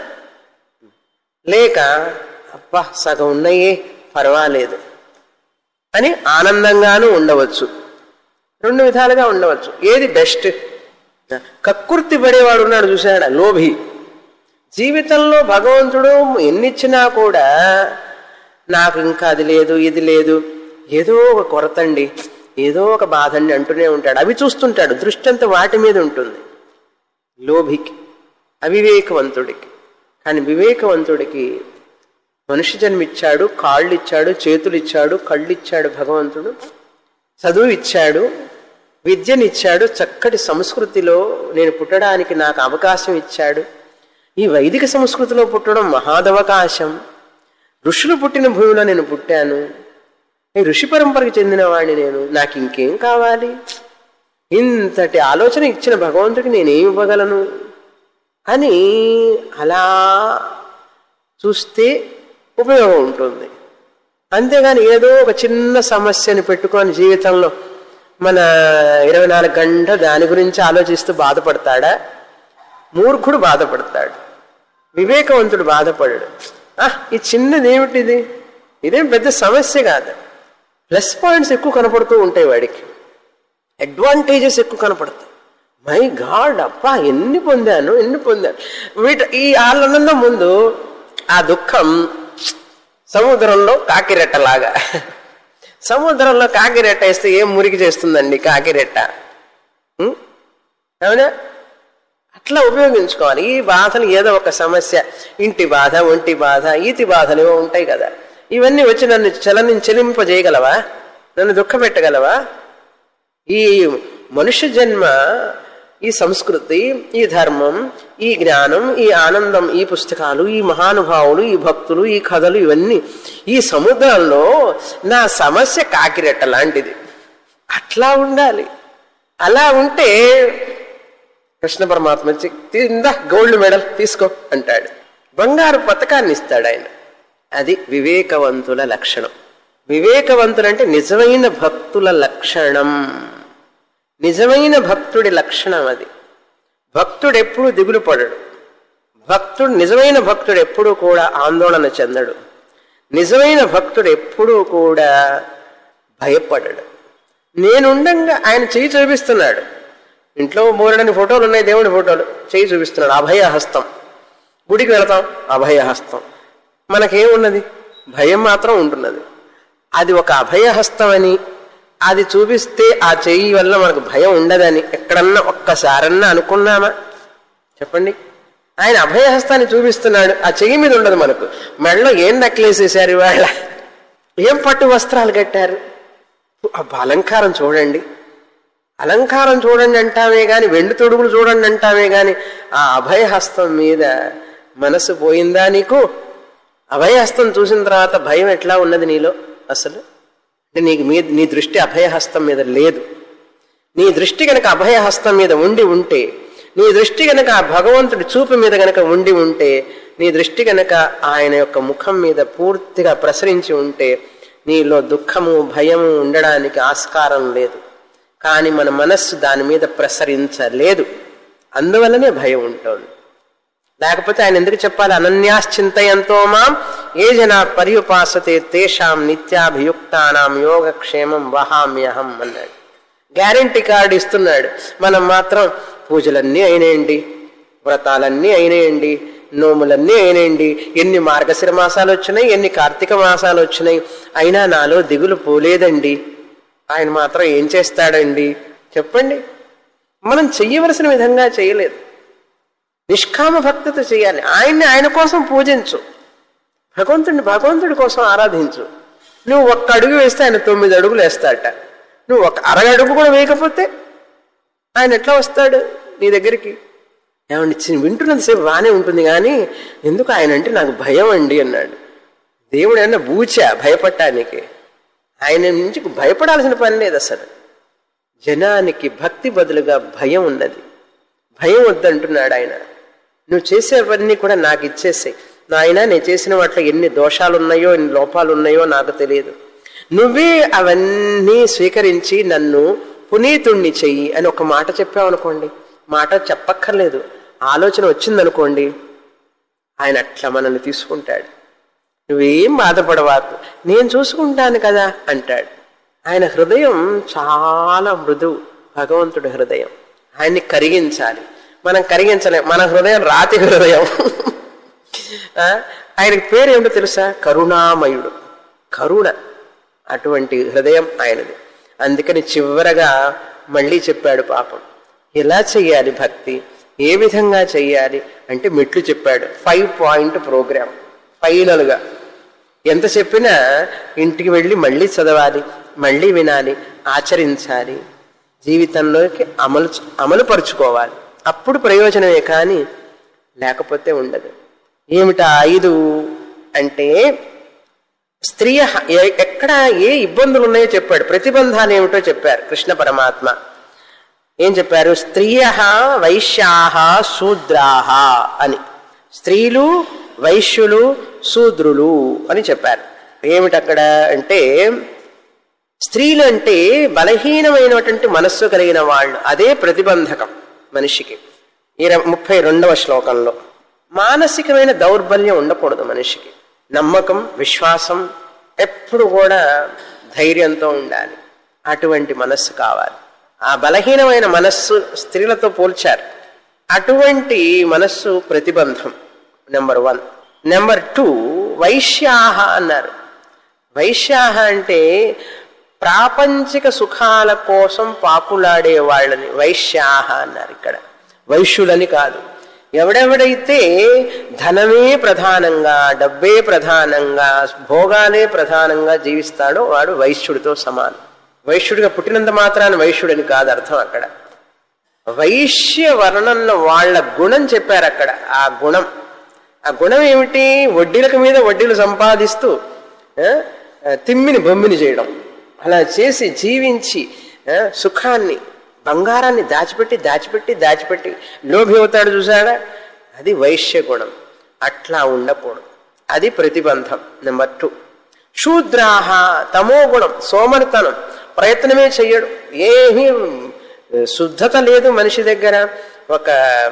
Speaker 1: లేక అబ్బా సగం ఉన్నాయే పర్వాలేదు అని ఆనందంగానూ ఉండవచ్చు రెండు విధాలుగా ఉండవచ్చు ఏది బెస్ట్ కక్కుర్తి పడేవాడు ఉన్నాడు చూసాడా లోభి జీవితంలో భగవంతుడు ఎన్నిచ్చినా కూడా నాకు ఇంకా అది లేదు ఇది లేదు ఏదో ఒక కొరత అండి ఏదో ఒక బాధ అండి అంటూనే ఉంటాడు అవి చూస్తుంటాడు దృష్టి అంతా వాటి మీద ఉంటుంది లోభికి అవివేకవంతుడికి కానీ వివేకవంతుడికి మనిషి జన్మిచ్చాడు కాళ్ళు ఇచ్చాడు చేతులు ఇచ్చాడు కళ్ళు ఇచ్చాడు భగవంతుడు చదువు ఇచ్చాడు విద్యనిచ్చాడు చక్కటి సంస్కృతిలో నేను పుట్టడానికి నాకు అవకాశం ఇచ్చాడు ఈ వైదిక సంస్కృతిలో పుట్టడం మహాదవకాశం ఋషులు పుట్టిన భూమిలో నేను పుట్టాను ఈ ఋషి పరంపరకు చెందిన వాడిని నేను నాకు ఇంకేం కావాలి ఇంతటి ఆలోచన ఇచ్చిన భగవంతుడికి నేనేమి ఇవ్వగలను అని అలా చూస్తే ఉపయోగం ఉంటుంది అంతేగాని ఏదో ఒక చిన్న సమస్యని పెట్టుకొని జీవితంలో మన ఇరవై నాలుగు గంటలు దాని గురించి ఆలోచిస్తూ బాధపడతాడా మూర్ఖుడు బాధపడతాడు వివేకవంతుడు బాధపడడు ఆ ఈ చిన్నది ఏమిటిది ఇదేం పెద్ద సమస్య కాదు ప్లస్ పాయింట్స్ ఎక్కువ కనపడుతూ ఉంటాయి వాడికి అడ్వాంటేజెస్ ఎక్కువ కనపడతాయి మై గాడ్ అబ్బా ఎన్ని పొందాను ఎన్ని పొందాను వీట ఈ ఆనందం ముందు ఆ దుఃఖం సముద్రంలో కాకిరెట్టలాగా సముద్రంలో కాకిరెట్ట వేస్తే ఏం మురికి చేస్తుందండి కాకిరెట్ట ఉం? అవునా అట్లా ఉపయోగించుకోవాలి ఈ బాధలు ఏదో ఒక సమస్య ఇంటి బాధ ఒంటి బాధ ఈతి బాధలు ఏవో ఉంటాయి కదా ఇవన్నీ వచ్చి నన్ను చలని చెలింపజేయగలవా నన్ను దుఃఖపెట్టగలవా ఈ మనుష్య జన్మ ఈ సంస్కృతి ఈ ధర్మం ఈ జ్ఞానం ఈ ఆనందం ఈ పుస్తకాలు ఈ మహానుభావులు ఈ భక్తులు ఈ కథలు ఇవన్నీ ఈ సముద్రంలో నా సమస్య కాకిరెట్ట లాంటిది అట్లా ఉండాలి అలా ఉంటే కృష్ణ పరమాత్మ వచ్చి, ఇందా గోల్డ్ మెడల్ తీసుకో అంటాడు బంగారు పథకాన్ని ఇస్తాడు ఆయన అది వివేకవంతుల లక్షణం వివేకవంతులంటే నిజమైన భక్తుల లక్షణం నిజమైన భక్తుడి లక్షణం అది భక్తుడు ఎప్పుడు దిగులు పడడు భక్తుడు నిజమైన భక్తుడు ఎప్పుడూ కూడా ఆందోళన చెందడు నిజమైన భక్తుడు ఎప్పుడూ కూడా భయపడడు నేనుండంగా ఆయన చేయి చూపిస్తున్నాడు ఇంట్లో మూరడని ఫోటోలు ఉన్నాయి దేవుడి ఫోటోలు చేయి చూపిస్తున్నాడు అభయహస్తం గుడికి వెళతాం అభయహస్తం మనకేమున్నది భయం మాత్రం ఉంటున్నది అది ఒక అభయహస్తం అని అది చూపిస్తే ఆ చెయ్యి వల్ల మనకు భయం ఉండదని ఎక్కడన్నా ఒక్కసారన్నా అనుకున్నామా చెప్పండి ఆయన అభయహస్తాన్ని చూపిస్తున్నాడు ఆ చెయ్యి మీద ఉండదు మనకు మెడలో ఏం నెక్లెస్ వేశారు ఇవాళ ఏం పట్టు వస్త్రాలు కట్టారు అబ్బా, అలంకారం చూడండి అలంకారం చూడండి అంటామే గాని వెండి తొడుగులు చూడండి అంటామే గాని ఆ అభయహస్తం మీద మనసు పోయిందా నీకు అభయహస్తం చూసిన తర్వాత భయం ఎట్లా ఉన్నది నీలో అసలు అంటే నీకు మీ నీ దృష్టి అభయహస్తం మీద లేదు నీ దృష్టి గనక అభయహస్తం మీద ఉండి ఉంటే నీ దృష్టి గనక ఆ భగవంతుడి చూపు మీద గనక ఉండి ఉంటే నీ దృష్టి గనక ఆయన యొక్క ముఖం మీద పూర్తిగా ప్రసరించి ఉంటే నీలో దుఃఖము భయము ఉండడానికి ఆస్కారం లేదు కానీ మన మనస్సు దాని మీద ప్రసరించలేదు అందువల్లనే భయం ఉంటుంది లేకపోతే ఆయన ఎందుకు చెప్పాలి అనన్యాశ్చింతయంతో మాం ఏ జనా పర్యుపాసతే తేషాం నిత్యాభియుక్తానాం యోగక్షేమం వహామ్యహం అన్నాడు గ్యారంటీ కార్డు ఇస్తున్నాడు మనం మాత్రం పూజలన్నీ అయినాయండి వ్రతాలన్నీ అయినాయండి నోములన్నీ అయినాయండి ఎన్ని మార్గశిర మాసాలు వచ్చినాయి ఎన్ని కార్తీక మాసాలు వచ్చినాయి అయినా నాలో దిగులు పోలేదండి ఆయన మాత్రం ఏం చేస్తాడండి చెప్పండి మనం చెయ్యవలసిన విధంగా చేయలేదు నిష్కామ భక్తితో చేయాలి ఆయన్ని ఆయన కోసం పూజించు భగవంతుడిని భగవంతుడి కోసం ఆరాధించు నువ్వు ఒక్క అడుగు వేస్తే ఆయన తొమ్మిది అడుగులు వేస్తాడట నువ్వు ఒక అర అడుగు కూడా వేయకపోతే ఆయన ఎట్లా వస్తాడు నీ దగ్గరికి ఏమండి చి- వింటున్నంతసేపు బాగానే ఉంటుంది కానీ ఎందుకు ఆయన అంటే నాకు భయం అండి అన్నాడు దేవుడు ఏమన్నా బూచా భయపడటానికి ఆయన నుంచి భయపడాల్సిన పని లేదు అసలు జనానికి భక్తి బదులుగా భయం ఉన్నది భయం వద్దంటున్నాడు ఆయన నువ్వు చేసేవన్నీ కూడా నాకు ఇచ్చేసాయి నాయన నేను చేసిన వాటిలో ఎన్ని దోషాలు ఉన్నాయో ఎన్ని లోపాలు ఉన్నాయో నాకు తెలియదు నువ్వే అవన్నీ స్వీకరించి నన్ను పునీతుణ్ణి చెయ్యి అని ఒక మాట చెప్పావనుకోండి మాట చెప్పక్కర్లేదు ఆలోచన వచ్చిందనుకోండి ఆయన అట్లా మనల్ని తీసుకుంటాడు నువ్వేం బాధపడవాకు నేను చూసుకుంటాను కదా అంటాడు ఆయన హృదయం చాలా మృదువు భగవంతుడి హృదయం ఆయన్ని కరిగించాలి మనం కరిగించలేం మన హృదయం రాతి హృదయం ఆ, ఆయనకి పేరు ఏమిటో తెలుసా కరుణామయుడు కరుణ అటువంటి హృదయం ఆయనది అందుకని చివరగా మళ్ళీ చెప్పాడు పాపం ఎలా చెయ్యాలి భక్తి ఏ విధంగా చెయ్యాలి అంటే మెట్లు చెప్పాడు ఫైవ్ పాయింట్ ప్రోగ్రామ్ ఫైనల్గా ఎంత చెప్పినా ఇంటికి వెళ్ళి మళ్ళీ చదవాలి మళ్ళీ వినాలి ఆచరించాలి జీవితంలోకి అమలు అమలు పరుచుకోవాలి అప్పుడు ప్రయోజనమే కానీ లేకపోతే ఉండదు ఏమిటా ఐదు అంటే స్త్రీయ ఎ- ఎక్కడ ఏ ఇబ్బందులు ఉన్నాయో చెప్పాడు ప్రతిబంధాలు ఏమిటో చెప్పారు కృష్ణ పరమాత్మ ఏం చెప్పారు స్త్రీయ వైశ్యాహ శూద్రాహ అని స్త్రీలు వైశ్యులు శూద్రులు అని చెప్పారు ఏమిటి అక్కడ అంటే స్త్రీలు అంటే బలహీనమైనటువంటి మనస్సు కలిగిన వాళ్ళు అదే ప్రతిబంధకం మనిషికి ఇర ముప్పై రెండవ శ్లోకంలో మానసికమైన దౌర్బల్యం ఉండకూడదు మనిషికి నమ్మకం విశ్వాసం ఎప్పుడు కూడా ధైర్యంతో ఉండాలి అటువంటి మనస్సు కావాలి ఆ బలహీనమైన మనస్సు స్త్రీలతో పోల్చారు అటువంటి మనస్సు ప్రతిబంధం నెంబర్ వన్ నెంబర్ టూ వైశ్యాహ అన్నారు వైశ్యాహ అంటే ప్రాపంచిక సుఖాల కోసం పాకులాడే వాళ్ళని వైశ్యాహ అన్నారు ఇక్కడ వైశ్యులని కాదు ఎవడెవడైతే ధనమే ప్రధానంగా డబ్బే ప్రధానంగా భోగాలే ప్రధానంగా జీవిస్తాడో వాడు వైశ్యుడితో సమానం వైశ్యుడిగా పుట్టినంత మాత్రాన వైశ్యుడని కాదు అర్థం అక్కడ వైశ్య వర్ణంలో వాళ్ళ గుణం చెప్పారు అక్కడ ఆ గుణం ఆ గుణం ఏమిటి వడ్డీలకు మీద వడ్డీలు సంపాదిస్తూ ఆ, తిమ్మిని బొమ్మిని చేయడం అలా చేసి జీవించి ఆ, సుఖాన్ని బంగారాన్ని దాచిపెట్టి దాచిపెట్టి దాచిపెట్టి లోభి అవుతాడు చూసాడా అది వైశ్య గుణం అట్లా ఉండకూడదు అది ప్రతిబంధం నెంబర్ టూ శూద్రాహ తమో గుణం సోమరితనం ప్రయత్నమే చెయ్యడు ఏమీ శుద్ధత లేదు మనిషి దగ్గర ఒక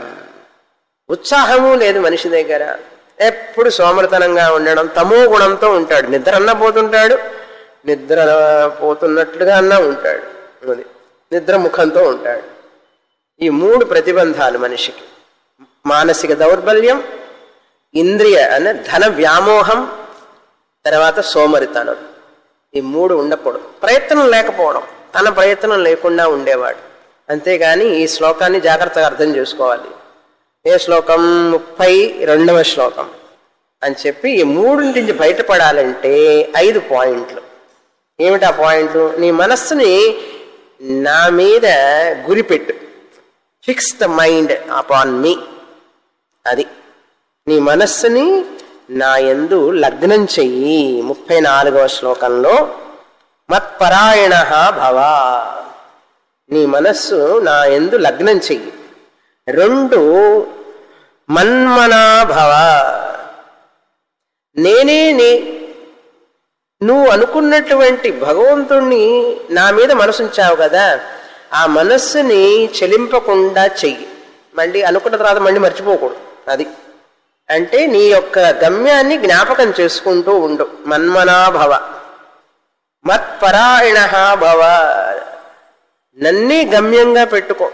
Speaker 1: ఉత్సాహము లేదు మనిషి దగ్గర ఎప్పుడు సోమరితనంగా ఉండడం తమో గుణంతో ఉంటాడు నిద్ర అన్నా పోతుంటాడు నిద్ర పోతున్నట్లుగా అన్నా ఉంటాడు అది నిద్ర ముఖంతో ఉంటాడు ఈ మూడు ప్రతిబంధాలు మనిషికి మానసిక దౌర్బల్యం ఇంద్రియ అనే ధన వ్యామోహం తర్వాత సోమరితనం ఈ మూడు ఉండకూడదు ప్రయత్నం లేకపోవడం తన ప్రయత్నం లేకుండా ఉండేవాడు అంతేగాని ఈ శ్లోకాన్ని జాగ్రత్తగా అర్థం చేసుకోవాలి ఏ శ్లోకం ముప్పై రెండవ శ్లోకం అని చెప్పి ఈ మూడింటి నుంచి బయటపడాలంటే ఐదు పాయింట్లు ఏమిటా పాయింట్లు నీ మనస్సుని నా మీద గురిపెట్టు fix the mind upon me అది నీ మనస్సుని నా యందు లగ్నం చెయ్యి ముప్పై నాలుగవ శ్లోకంలో మత్పరాయణ భవ నీ మనస్సు నా యందు లగ్నం చెయ్యి రెండు మన్మనా భవ నేనే నీ నువ్వు అనుకున్నటువంటి భగవంతుణ్ణి నా మీద మనసుంచావు కదా ఆ మనస్సుని చెలింపకుండా చెయ్యి మళ్ళీ అనుకున్న తర్వాత మళ్ళీ మర్చిపోకూడదు అది అంటే నీ యొక్క గమ్యాన్ని జ్ఞాపకం చేసుకుంటూ ఉండు మన్మనాభవ మత్పరాయణ భవ నన్నే గమ్యంగా పెట్టుకో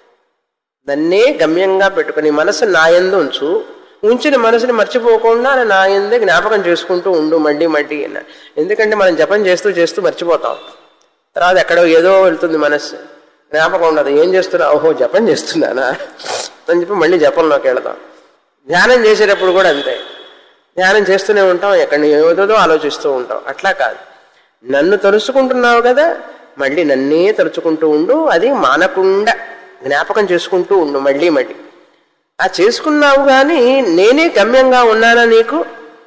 Speaker 1: నన్నే గమ్యంగా పెట్టుకో నీ మనసు నాయందు ఉంచు ఉంచిన మనసుని మర్చిపోకుండా నా ఎందే జ్ఞాపకం చేసుకుంటూ ఉండు మళ్ళీ మళ్ళీ అన్నాడు ఎందుకంటే మనం జపం చేస్తూ చేస్తూ మర్చిపోతాం తర్వాత ఎక్కడో ఏదో వెళ్తుంది మనస్సు జ్ఞాపకం ఉండదు ఏం చేస్తున్నా ఓహో జపం చేస్తున్నానా అని చెప్పి మళ్ళీ జపంలోకి వెళదాం ధ్యానం చేసేటప్పుడు కూడా అంతే ధ్యానం చేస్తూనే ఉంటాం ఎక్కడ ఏదో ఆలోచిస్తూ ఉంటాం అట్లా కాదు నన్ను తలుచుకుంటున్నావు కదా మళ్ళీ నన్నే తలుచుకుంటూ ఉండు అది మానకుండా జ్ఞాపకం చేసుకుంటూ ఉండు మళ్ళీ మళ్ళీ ఆ చేసుకున్నావు కానీ నేనే గమ్యంగా ఉన్నానా నీకు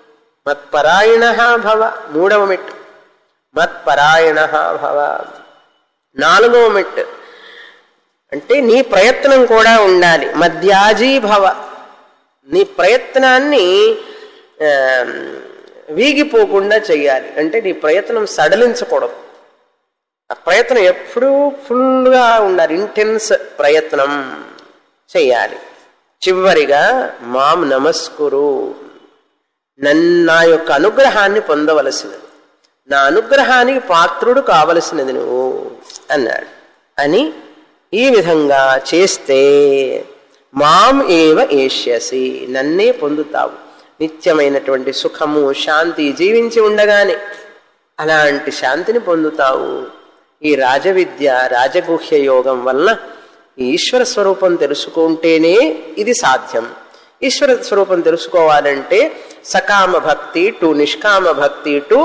Speaker 1: మత్పరాయణ భవ మూడవ మెట్టు మత్పరాయణ భవ నాలుగవ మెట్టు అంటే నీ ప్రయత్నం కూడా ఉండాలి మధ్యాజీ భవ నీ ప్రయత్నాన్ని ఆ, వీగిపోకుండా చెయ్యాలి అంటే నీ ప్రయత్నం సడలించకూడదు ఆ ప్రయత్నం ఎప్పుడూ ఫుల్గా ఉండాలి ఇంటెన్స్ ప్రయత్నం చెయ్యాలి చివరిగా మాం నమస్కురు నన్ను నా యొక్క అనుగ్రహాన్ని పొందవలసినది నా అనుగ్రహానికి పాత్రుడు కావలసినది నువ్వు అన్నాడు అని ఈ విధంగా చేస్తే మాం ఏవ ఏష్యసి నన్నే పొందుతావు నిత్యమైనటువంటి సుఖము శాంతి జీవించి ఉండగానే అలాంటి శాంతిని పొందుతావు ఈ రాజవిద్య రాజగుహ్య యోగం వలన ఈ ఈశ్వర స్వరూపం తెలుసుకుంటేనే ఇది సాధ్యం ఈశ్వర స్వరూపం తెలుసుకోవాలంటే సకామ భక్తి టు నిష్కామ భక్తి టు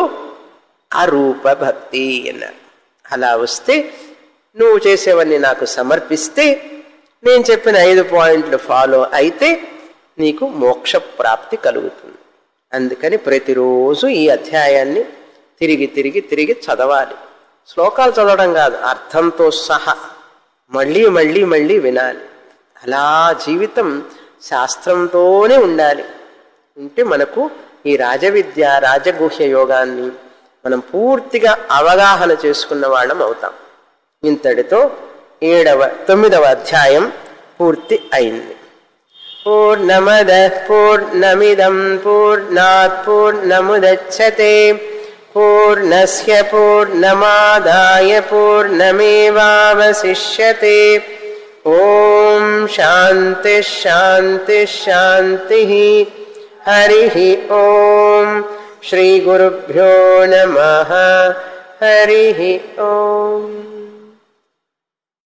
Speaker 1: అరూప భక్తి అన్నారు అలా వస్తే నువ్వు చేసేవన్నీ నాకు సమర్పిస్తే నేను చెప్పిన ఐదు పాయింట్లు ఫాలో అయితే నీకు మోక్ష ప్రాప్తి కలుగుతుంది అందుకని ప్రతిరోజు ఈ అధ్యాయాన్ని తిరిగి తిరిగి తిరిగి చదవాలి శ్లోకాలు చదవడం కాదు అర్థంతో సహా మళ్ళీ మళ్ళీ మళ్ళీ వినాలి అలా జీవితం శాస్త్రంతోనే ఉండాలి ఉంటే మనకు ఈ రాజవిద్య రాజగుహ్య యోగాన్ని మనం పూర్తిగా అవగాహన చేసుకున్న వాళ్ళం అవుతాం ఇంతటితో ఏడవ తొమ్మిదవ అధ్యాయం పూర్తి అయింది పూర్ణమద పూర్ణమిదం పూర్ణాత్ పూర్ణముదచ్చతే పూర్ణస్య పూర్ణమాదాయ పూర్ణమేవావశిష్యతే ఓం శాంతి శాంతి శాంతి హరి ఓం శ్రీ గురుభ్యో నమ హరి ఓం